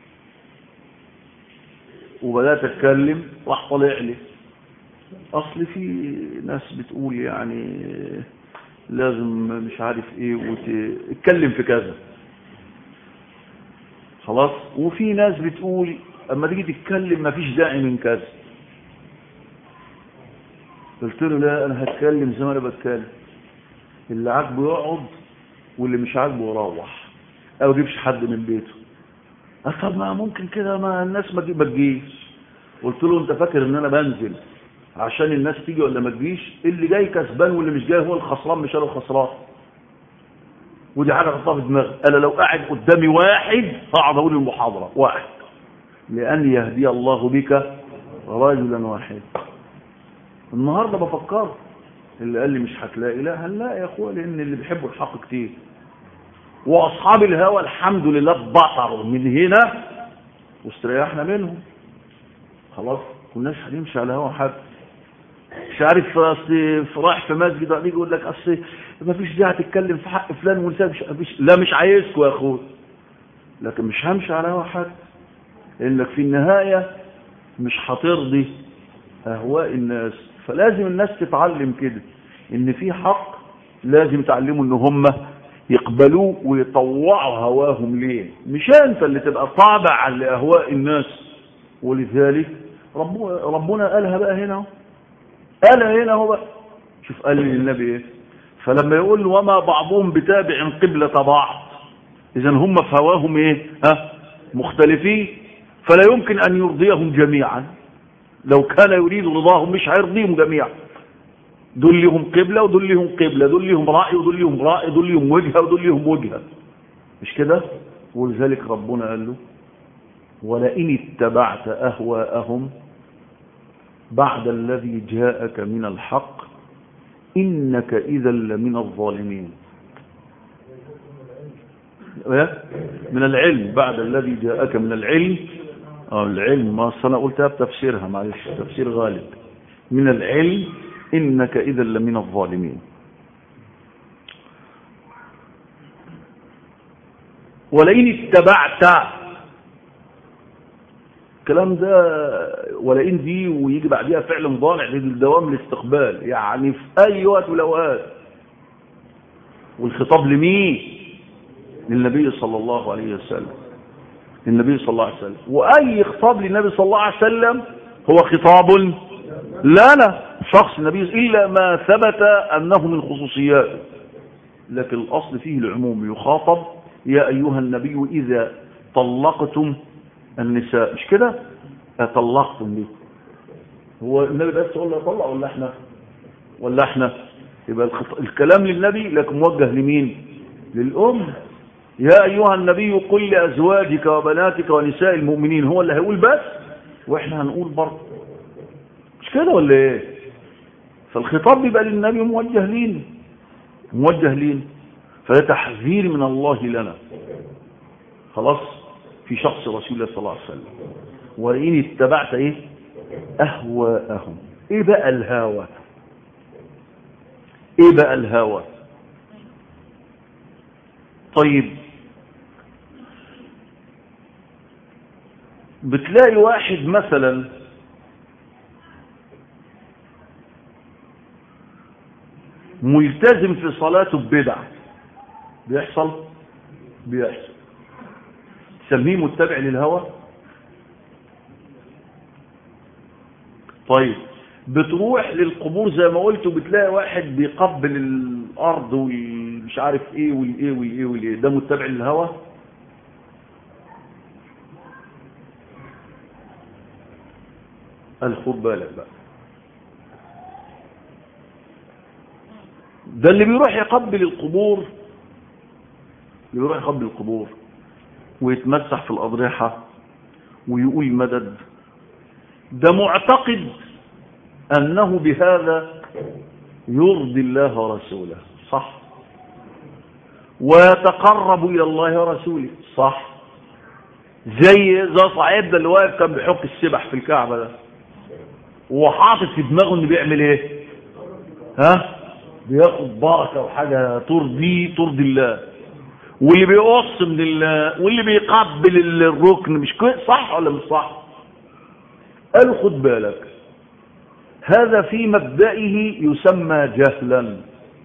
وبدات اتكلم راح طالع لي اصل في ناس بتقول يعني لازم مش عارف ايه وتتكلم في كذا خلاص وفي ناس بتقول اما تيجي تتكلم مفيش داعي من كذا قلت له لا انا هتكلم زي ما انا بتكلم اللي عاجبه يقعد واللي مش عاجبه يروح او يجيبش حد من بيته قال طب ما ممكن كده ما الناس ما تجي- ما تجيش قلت له انت فاكر ان انا بنزل عشان الناس تيجي ولا ما تجيش اللي جاي كسبان واللي مش جاي هو الخسران مش انا الخسران ودي حاجه حطها في دماغي انا لو قاعد قدامي واحد هقعد اقول المحاضره واحد لان يهدي الله بك رجلا واحد النهارده بفكر اللي قال لي مش هتلاقي لا هنلاقي يا اخويا لان اللي بيحبوا الحق كتير واصحاب الهوى الحمد لله بطروا من هنا واستريحنا منهم خلاص كناش هنمشي على هوا حد مش عارف اصل رايح في مسجد وبعدين يقول لك اصل ما فيش داعي تتكلم في حق فلان ونساب مش مفيش لا مش عايزكم يا اخويا لكن مش همشي على هوا حد انك في النهايه مش هترضي اهواء الناس فلازم الناس تتعلم كده ان في حق لازم تعلموا ان هم يقبلوه ويطوعوا هواهم ليه مش انت اللي تبقى طابع لاهواء الناس ولذلك رب ربنا قالها بقى هنا اهو. قالها هنا هو بقى شوف قال للنبي ايه فلما يقول له وما بعضهم بتابع قبلة بعض اذا هم في هواهم ايه ها مختلفين فلا يمكن ان يرضيهم جميعا لو كان يريد رضاهم مش هيرضيهم جميعا دول لهم قبلة ودول لهم قبلة دول لهم رأي ودول لهم رأي دول لهم وجهة ودول لهم وجهة مش كده ولذلك ربنا قال له ولئن اتبعت أهواءهم بعد الذي جاءك من الحق إنك إذا لمن الظالمين إيه؟ من العلم بعد الذي جاءك من العلم اه العلم ما أصل انا قلتها بتفسيرها معلش تفسير غالب من العلم انك اذا لمن الظالمين ولئن اتبعت الكلام ده ولئن دي ويجي بعديها فعل مضارع للدوام الاستقبال يعني في اي وقت من الاوقات والخطاب لمين للنبي صلى الله عليه وسلم للنبي صلى الله عليه وسلم واي خطاب للنبي صلى الله عليه وسلم هو خطاب لنا شخص النبي الا ما ثبت انه من خصوصياته لكن الاصل فيه العموم يخاطب يا ايها النبي اذا طلقتم النساء مش كده طلقتم ليه هو النبي بس يقول له طلق ولا احنا ولا احنا يبقى الخط... الكلام للنبي لكن موجه لمين للام يا ايها النبي قل لازواجك وبناتك ونساء المؤمنين هو اللي هيقول بس واحنا هنقول برضه مش كده ولا ايه فالخطاب بيبقى للنبي موجه لينا موجه لينا فده تحذير من الله لنا خلاص في شخص رسول الله صلى الله عليه وسلم وإن اتبعت ايه اهواءهم ايه بقى الهوى ايه بقى الهوى طيب بتلاقي واحد مثلا ملتزم في صلاته ببدع بيحصل بيحصل تسميه متبع للهوى طيب بتروح للقبور زي ما قلت وبتلاقي واحد بيقبل الارض ومش عارف ايه والايه والايه والايه ده متبع للهوى قال خد بالك بقى ده اللي بيروح يقبل القبور اللي بيروح يقبل القبور ويتمسح في الأضرحة ويقول مدد ده معتقد أنه بهذا يرضي الله ورسوله صح ويتقرب إلى الله ورسوله صح زي زي صعيد ده اللي واقف كان بيحك السبح في الكعبة ده وحاطط في دماغه انه بيعمل ايه ها بياخد بركة وحاجة ترضي ترضي الله واللي بيقص من الله واللي بيقبل الركن مش كويس صح ولا مش صح قالوا خد بالك هذا في مبدئه يسمى جهلا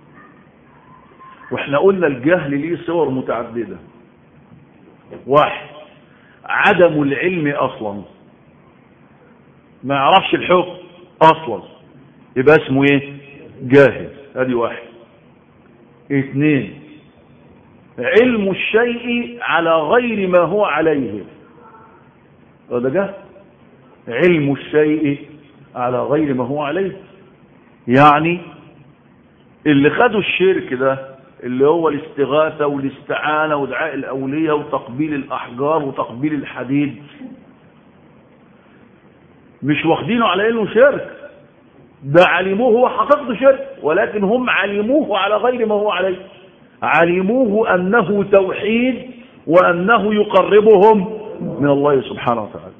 واحنا قلنا الجهل ليه صور متعددة واحد عدم العلم اصلا ما يعرفش الحكم اصلا يبقى اسمه ايه جاهل ادي واحد اثنين علم الشيء على غير ما هو عليه هذا جهل علم الشيء على غير ما هو عليه يعني اللي خدوا الشرك ده اللي هو الاستغاثة والاستعانة ودعاء الأولية وتقبيل الأحجار وتقبيل الحديد مش واخدينه على انه شرك ده علموه هو حقيقته شرك ولكن هم علموه على غير ما هو عليه علموه أنه توحيد وأنه يقربهم من الله سبحانه وتعالى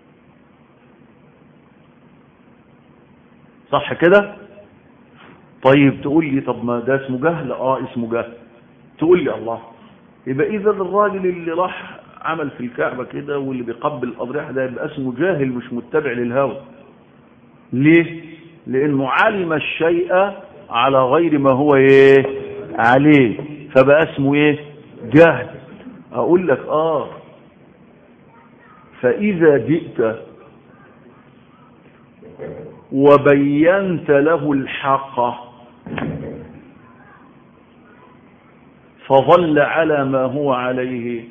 صح كده طيب تقول لي طب ما ده اسمه جهل اه اسمه جهل تقول لي الله يبقى اذا الراجل اللي راح عمل في الكعبة كده واللي بيقبل الأضرحة ده يبقى اسمه جاهل مش متبع للهوى ليه لانه علم الشيء على غير ما هو ايه عليه فبقى اسمه ايه جهل اقول لك اه فاذا جئت وبينت له الحق فظل على ما هو عليه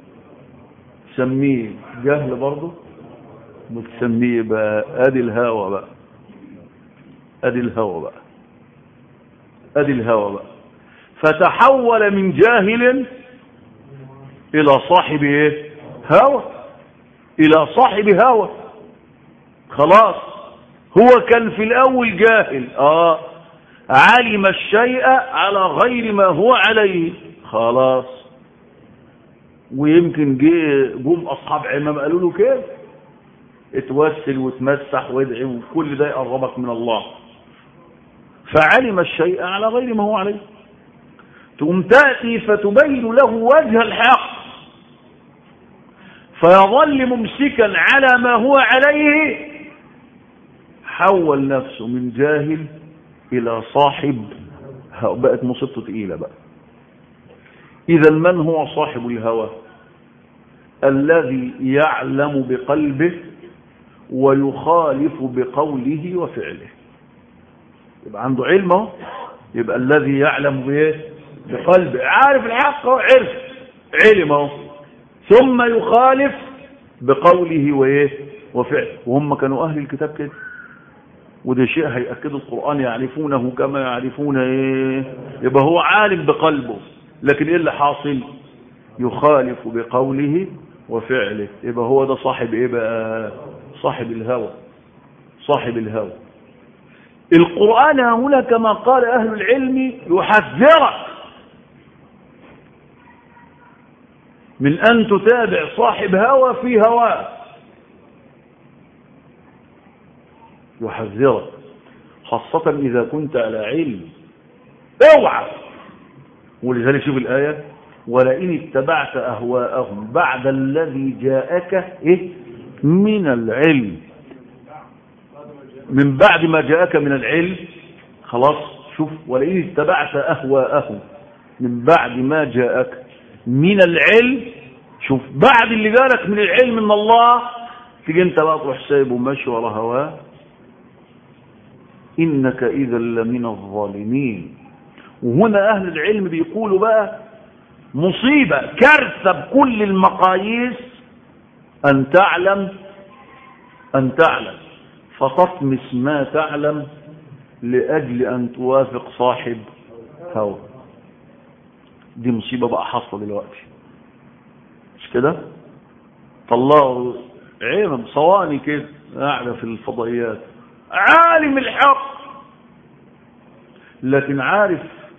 سميه جهل برضه بتسميه بقى ادي الهوى بقى ادي الهوى بقى ادي الهوى بقى فتحول من جاهل الى صاحب ايه هوى الى صاحب هوى خلاص هو كان في الاول جاهل اه علم الشيء على غير ما هو عليه خلاص ويمكن جه جم اصحاب عمام قالوا له كيف اتوسل وتمسح وادعي وكل ده يقربك من الله فعلم الشيء على غير ما هو عليه تقوم تأتي فتبين له وجه الحق فيظل ممسكا على ما هو عليه حول نفسه من جاهل إلى صاحب بقت مصيبته تقيلة بقى إذا من هو صاحب الهوى الذي يعلم بقلبه ويخالف بقوله وفعله يبقى عنده علمه يبقى الذي يعلم بايه بقلبه عارف الحق هو عرف علمه ثم يخالف بقوله وايه وفعله وهم كانوا اهل الكتاب كده وده شيء هيأكد القرآن يعرفونه كما يعرفون ايه يبقى هو عالم بقلبه لكن ايه اللي حاصل يخالف بقوله وفعله يبقى هو ده صاحب ايه بقى صاحب الهوى صاحب الهوى القرآن هنا كما قال أهل العلم يحذرك من أن تتابع صاحب هوى في هواه يحذرك خاصة إذا كنت على علم اوعى ولذلك شوف الآية ولئن اتبعت أهواءهم بعد الذي جاءك إيه من العلم من بعد ما جاءك من العلم خلاص شوف ولئن اتبعت أهواءهم من بعد ما جاءك من العلم شوف بعد اللي جالك من العلم من الله تيجي انت بقى تروح سايبه ماشي ورا هواه انك اذا لمن الظالمين وهنا اهل العلم بيقولوا بقى مصيبة كارثة بكل المقاييس ان تعلم ان تعلم فتطمس ما تعلم لأجل أن توافق صاحب هوى دي مصيبة بقى حاصلة دلوقتي مش كده طلعوا عينهم صواني كده قاعدة في الفضائيات عالم الحق لكن عارف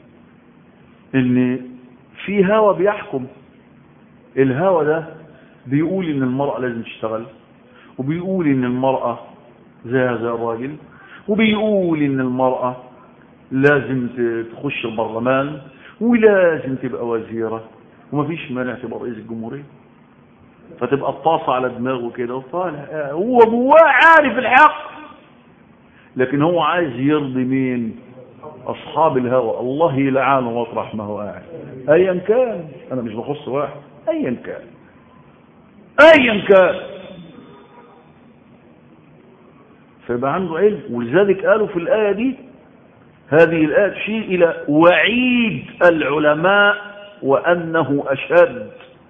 ان في هوى بيحكم الهوى ده بيقول ان المرأة لازم تشتغل وبيقول ان المرأة زيها زي الراجل وبيقول ان المرأة لازم تخش البرلمان ولازم تبقى وزيرة ومفيش مانع تبقى رئيس الجمهورية فتبقى الطاسة على دماغه كده وطالع هو جواه عارف الحق لكن هو عايز يرضي مين اصحاب الهوى الله يلعنه واطرح ما هو قاعد ايا كان انا مش بخص واحد ايا كان ايا كان فيبقى عنده علم ولذلك قالوا في الآية دي هذه الآية تشير إلى وعيد العلماء وأنه أشد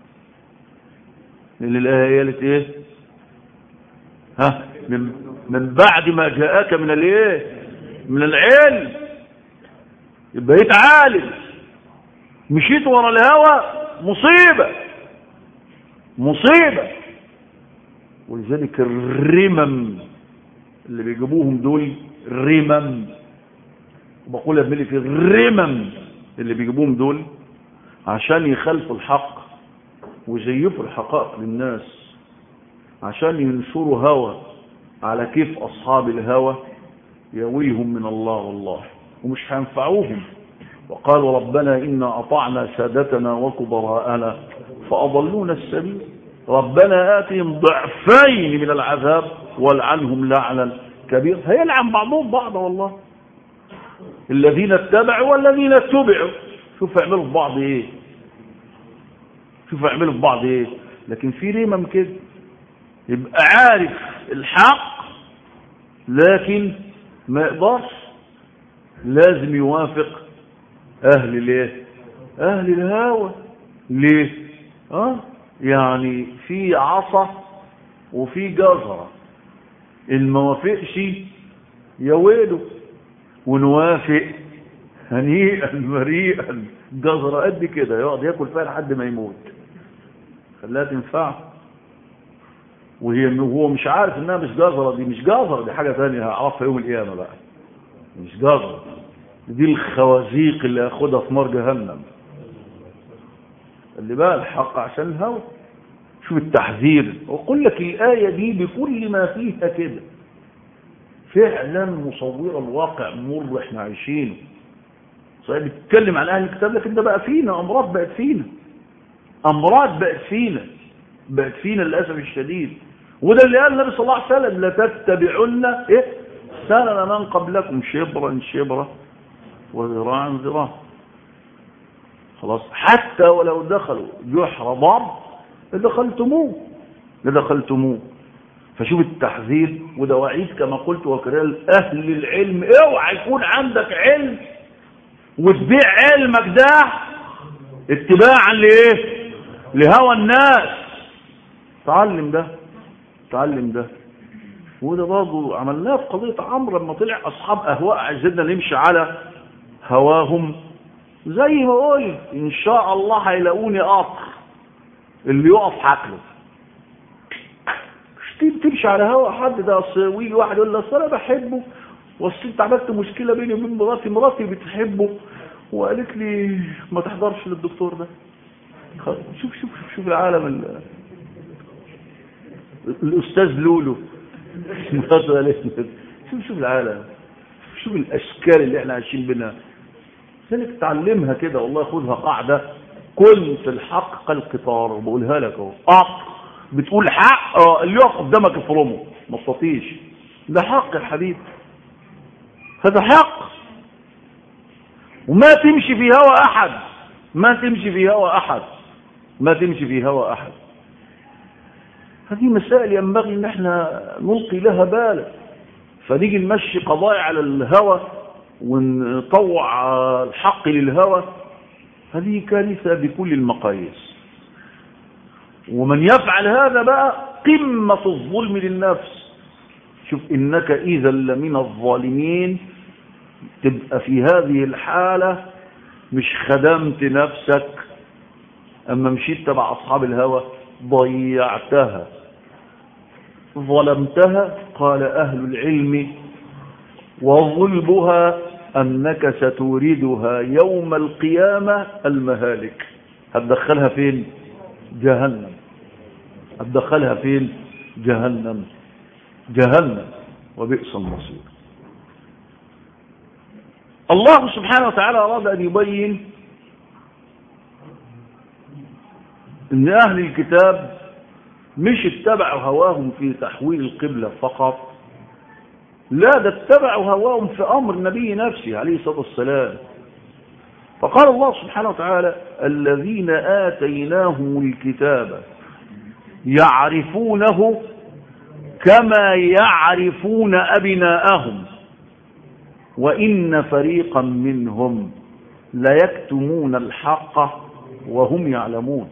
لأن الآية قالت إيه ها من, من بعد ما جاءك من الإيه من العلم يبقى عالم مشيت ورا الهوى مصيبة مصيبة ولذلك الرمم اللي بيجيبوهم دول رمم وبقول ابنلي في الرمم اللي بيجيبوهم دول عشان يخالفوا الحق ويزيفوا الحقائق للناس عشان ينشروا هوى على كيف أصحاب الهوى يويهم من الله والله ومش هينفعوهم وقالوا ربنا إنا أطعنا سادتنا وكبراءنا فأضلونا السبيل ربنا آتهم ضعفين من العذاب والعنهم لعنا كبير هيلعن بعضهم بعضا والله الذين اتبعوا والذين اتبعوا شوف يعملوا في بعض ايه شوف يعملوا في بعض ايه لكن في رمم كده يبقى عارف الحق لكن ما يقدرش لازم يوافق اهل الايه اهل الهوى ليه اه يعني في عصا وفي جزرة ان ما وافقش يا ويله ونوافق هنيئا مريئا جزرة قد كده يقعد ياكل فيها لحد ما يموت خلاها تنفع وهي وهو مش عارف انها مش جزرة دي مش جزرة دي حاجة ثانيه هعرفها يوم القيامة بقى مش جزرة دي الخوازيق اللي هاخدها في نار جهنم اللي بقى الحق عشان الهوى شوف التحذير وقل لك الآية دي بكل ما فيها كده فعلا مصورة الواقع مر احنا عايشينه صحيح بتتكلم عن أهل الكتاب لكن ده بقى فينا أمراض بقت فينا أمراض بقت فينا بقت فينا للأسف الشديد وده اللي قال النبي صلى الله عليه وسلم لتتبعن إيه سنن من قبلكم شبرا شبرا وذراعا ذراع خلاص حتى ولو دخلوا جحر ضرب لدخلتموه لدخلتموه فشوف التحذير وده وعيد كما قلت وكرال أهل العلم اوعى يكون عندك علم وتبيع علمك ده اتباعا لايه لهوى الناس تعلم ده تعلم ده وده برضه عملناه في قضية عمرو لما طلع أصحاب أهواء عايزيننا نمشي على هواهم زي ما قلت إن شاء الله هيلاقوني قطر اللي يقف حقله مش تمشي على هوا حد ده اصل ويجي واحد يقول لي اصل انا بحبه واصل انت عملت مشكله بيني وبين مراتي مراتي بتحبه وقالت لي ما تحضرش للدكتور ده شوف شوف شوف, شوف العالم ال... الاستاذ لولو شوف شوف العالم شوف الاشكال اللي احنا عايشين بينها لذلك تعلمها كده والله خذها قاعده كن في الحق كالقطار بقولها لك اهو اه بتقول حق اه اللي يقف قدامك افرمه ما تستطيش ده حق يا حبيبي هذا حق وما تمشي في هوى احد ما تمشي في هوى احد ما تمشي في هوى احد هذه مسائل ينبغي ان احنا نلقي لها بالا فنيجي نمشي قضايا على الهوى ونطوع الحق للهوى هذه كارثة بكل المقاييس ومن يفعل هذا بقى قمة الظلم للنفس شوف إنك إذا لمن الظالمين تبقى في هذه الحالة مش خدمت نفسك أما مشيت تبع أصحاب الهوى ضيعتها ظلمتها قال أهل العلم وظلمها أنك ستوردها يوم القيامة المهالك هتدخلها فين جهنم هتدخلها فين جهنم جهنم وبئس المصير الله سبحانه وتعالى أراد أن يبين أن أهل الكتاب مش اتبعوا هواهم في تحويل القبلة فقط لا ده اتبعوا هواهم في أمر النبي نفسه عليه الصلاة والسلام فقال الله سبحانه وتعالى الذين آتيناهم الكتاب يعرفونه كما يعرفون أبناءهم وإن فريقا منهم ليكتمون الحق وهم يعلمون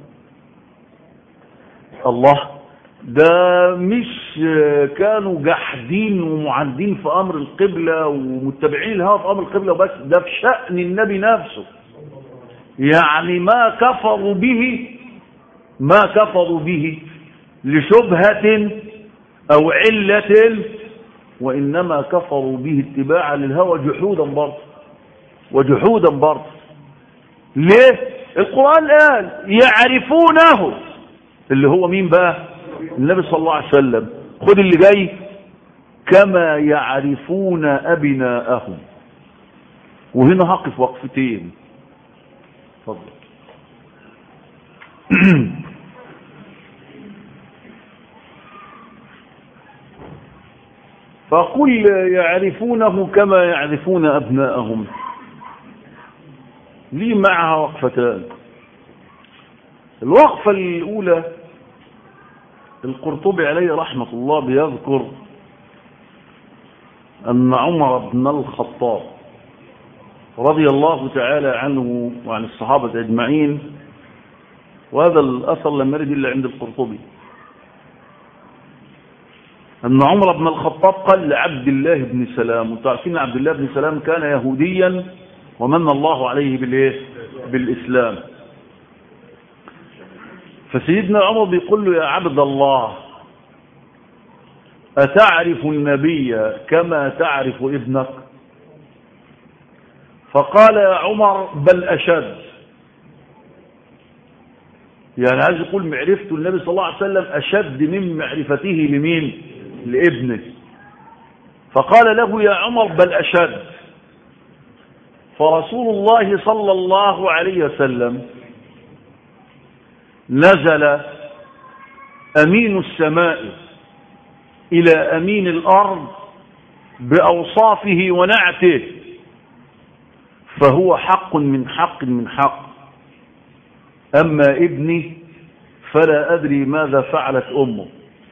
الله ده مش كانوا جاحدين ومعاندين في امر القبلة ومتبعين لها في امر القبلة وبس ده في شأن النبي نفسه يعني ما كفروا به ما كفروا به لشبهة او علة وانما كفروا به اتباعا للهوى جحودا برضه وجحودا برضه ليه القرآن قال يعرفونه اللي هو مين بقى النبي صلى الله عليه وسلم خد اللي جاي كما يعرفون أبناءهم وهنا هقف وقفتين اتفضل فقل يعرفونه كما يعرفون أبناءهم لي معها وقفتان الوقفة الأولى القرطبي عليه رحمة الله بيذكر أن عمر بن الخطاب رضي الله تعالى عنه وعن الصحابة أجمعين وهذا الأثر لم يرد إلا عند القرطبي أن عمر بن الخطاب قال لعبد الله بن سلام وتعرفين عبد الله بن سلام كان يهوديا ومن الله عليه بالإيه؟ بالإسلام فسيدنا عمر بيقول له يا عبد الله أتعرف النبي كما تعرف ابنك فقال يا عمر بل أشد يعني عايز يقول معرفة النبي صلى الله عليه وسلم أشد من معرفته لمين لابنه فقال له يا عمر بل أشد فرسول الله صلى الله عليه وسلم نزل أمين السماء إلى أمين الأرض بأوصافه ونعته فهو حق من حق من حق أما ابني فلا أدري ماذا فعلت أمه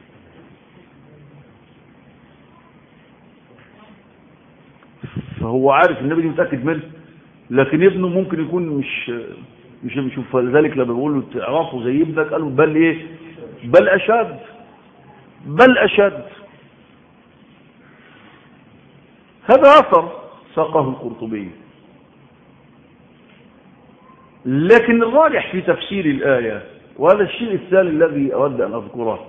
فهو عارف النبي دي متأكد منه لكن ابنه ممكن يكون مش مش مش فلذلك لما بيقول له تعرفه زي ابنك قالوا بل ايه بل اشد بل اشد هذا اثر ساقه القرطبي لكن الراجح في تفسير الآية وهذا الشيء الثاني الذي أود أن أذكره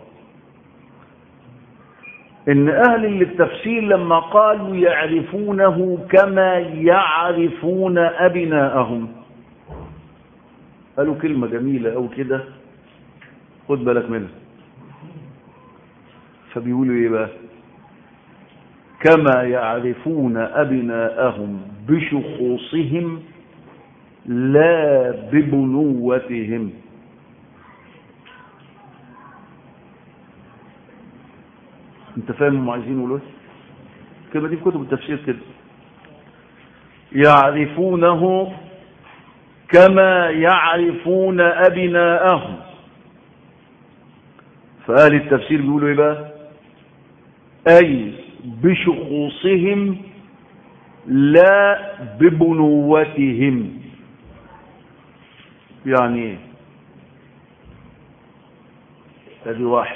إن أهل التفسير لما قالوا يعرفونه كما يعرفون أبناءهم قالوا كلمة جميلة أو كده خد بالك منها فبيقولوا إيه بقى كما يعرفون أبناءهم بشخوصهم لا ببنوتهم انت فاهم هم عايزين يقولوا ايه الكلمه دي في كتب التفسير كده يعرفونه كما يعرفون ابناءهم فاهل التفسير بيقولوا ايه بقى اي بشخوصهم لا ببنوتهم يعني ايه ادي واحد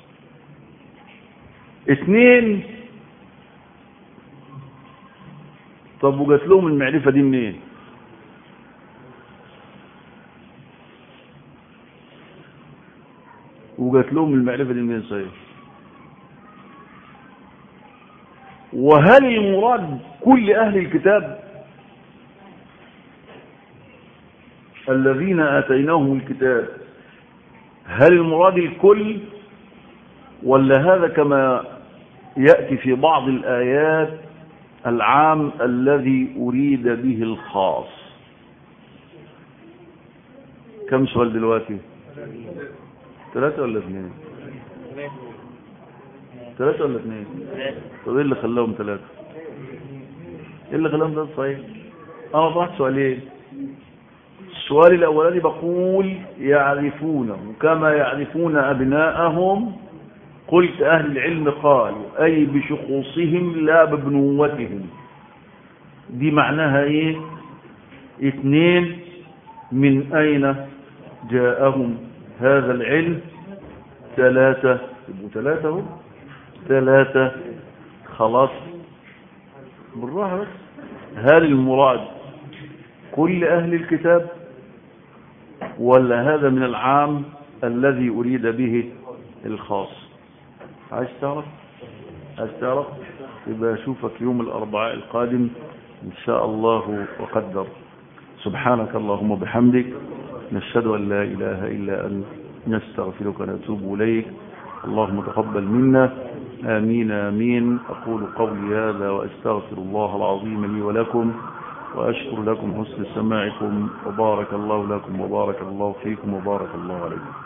اثنين طب وجات لهم المعرفة دي منين وجات لهم المعرفة دي منين صحيح وهل المراد كل أهل الكتاب الذين آتيناهم الكتاب هل المراد الكل ولا هذا كما يأتي في بعض الآيات العام الذي أريد به الخاص كم سؤال دلوقتي ثلاثة ولا اثنين ثلاثة ولا اثنين طب ايه اللي خلاهم ثلاثة ايه اللي خلاهم ثلاثة صحيح انا طرحت سؤالين السؤال الاولاني بقول يعرفونه كما يعرفون ابناءهم قلت اهل العلم قالوا اي بشخوصهم لا ببنوتهم دي معناها ايه اثنين من اين جاءهم هذا العلم ثلاثة يبقوا ثلاثة هم ثلاثة خلاص بالراحة بس هل المراد كل أهل الكتاب ولا هذا من العام الذي أريد به الخاص عايز تعرف عايز تعرف يبقى أشوفك يوم الأربعاء القادم إن شاء الله وقدر سبحانك اللهم وبحمدك نشهد أن لا إله إلا أنت نستغفرك ونتوب إليك اللهم تقبل منا آمين آمين أقول قولي هذا وأستغفر الله العظيم لي ولكم وأشكر لكم حسن سماعكم وبارك الله لكم وبارك الله فيكم وبارك الله عليكم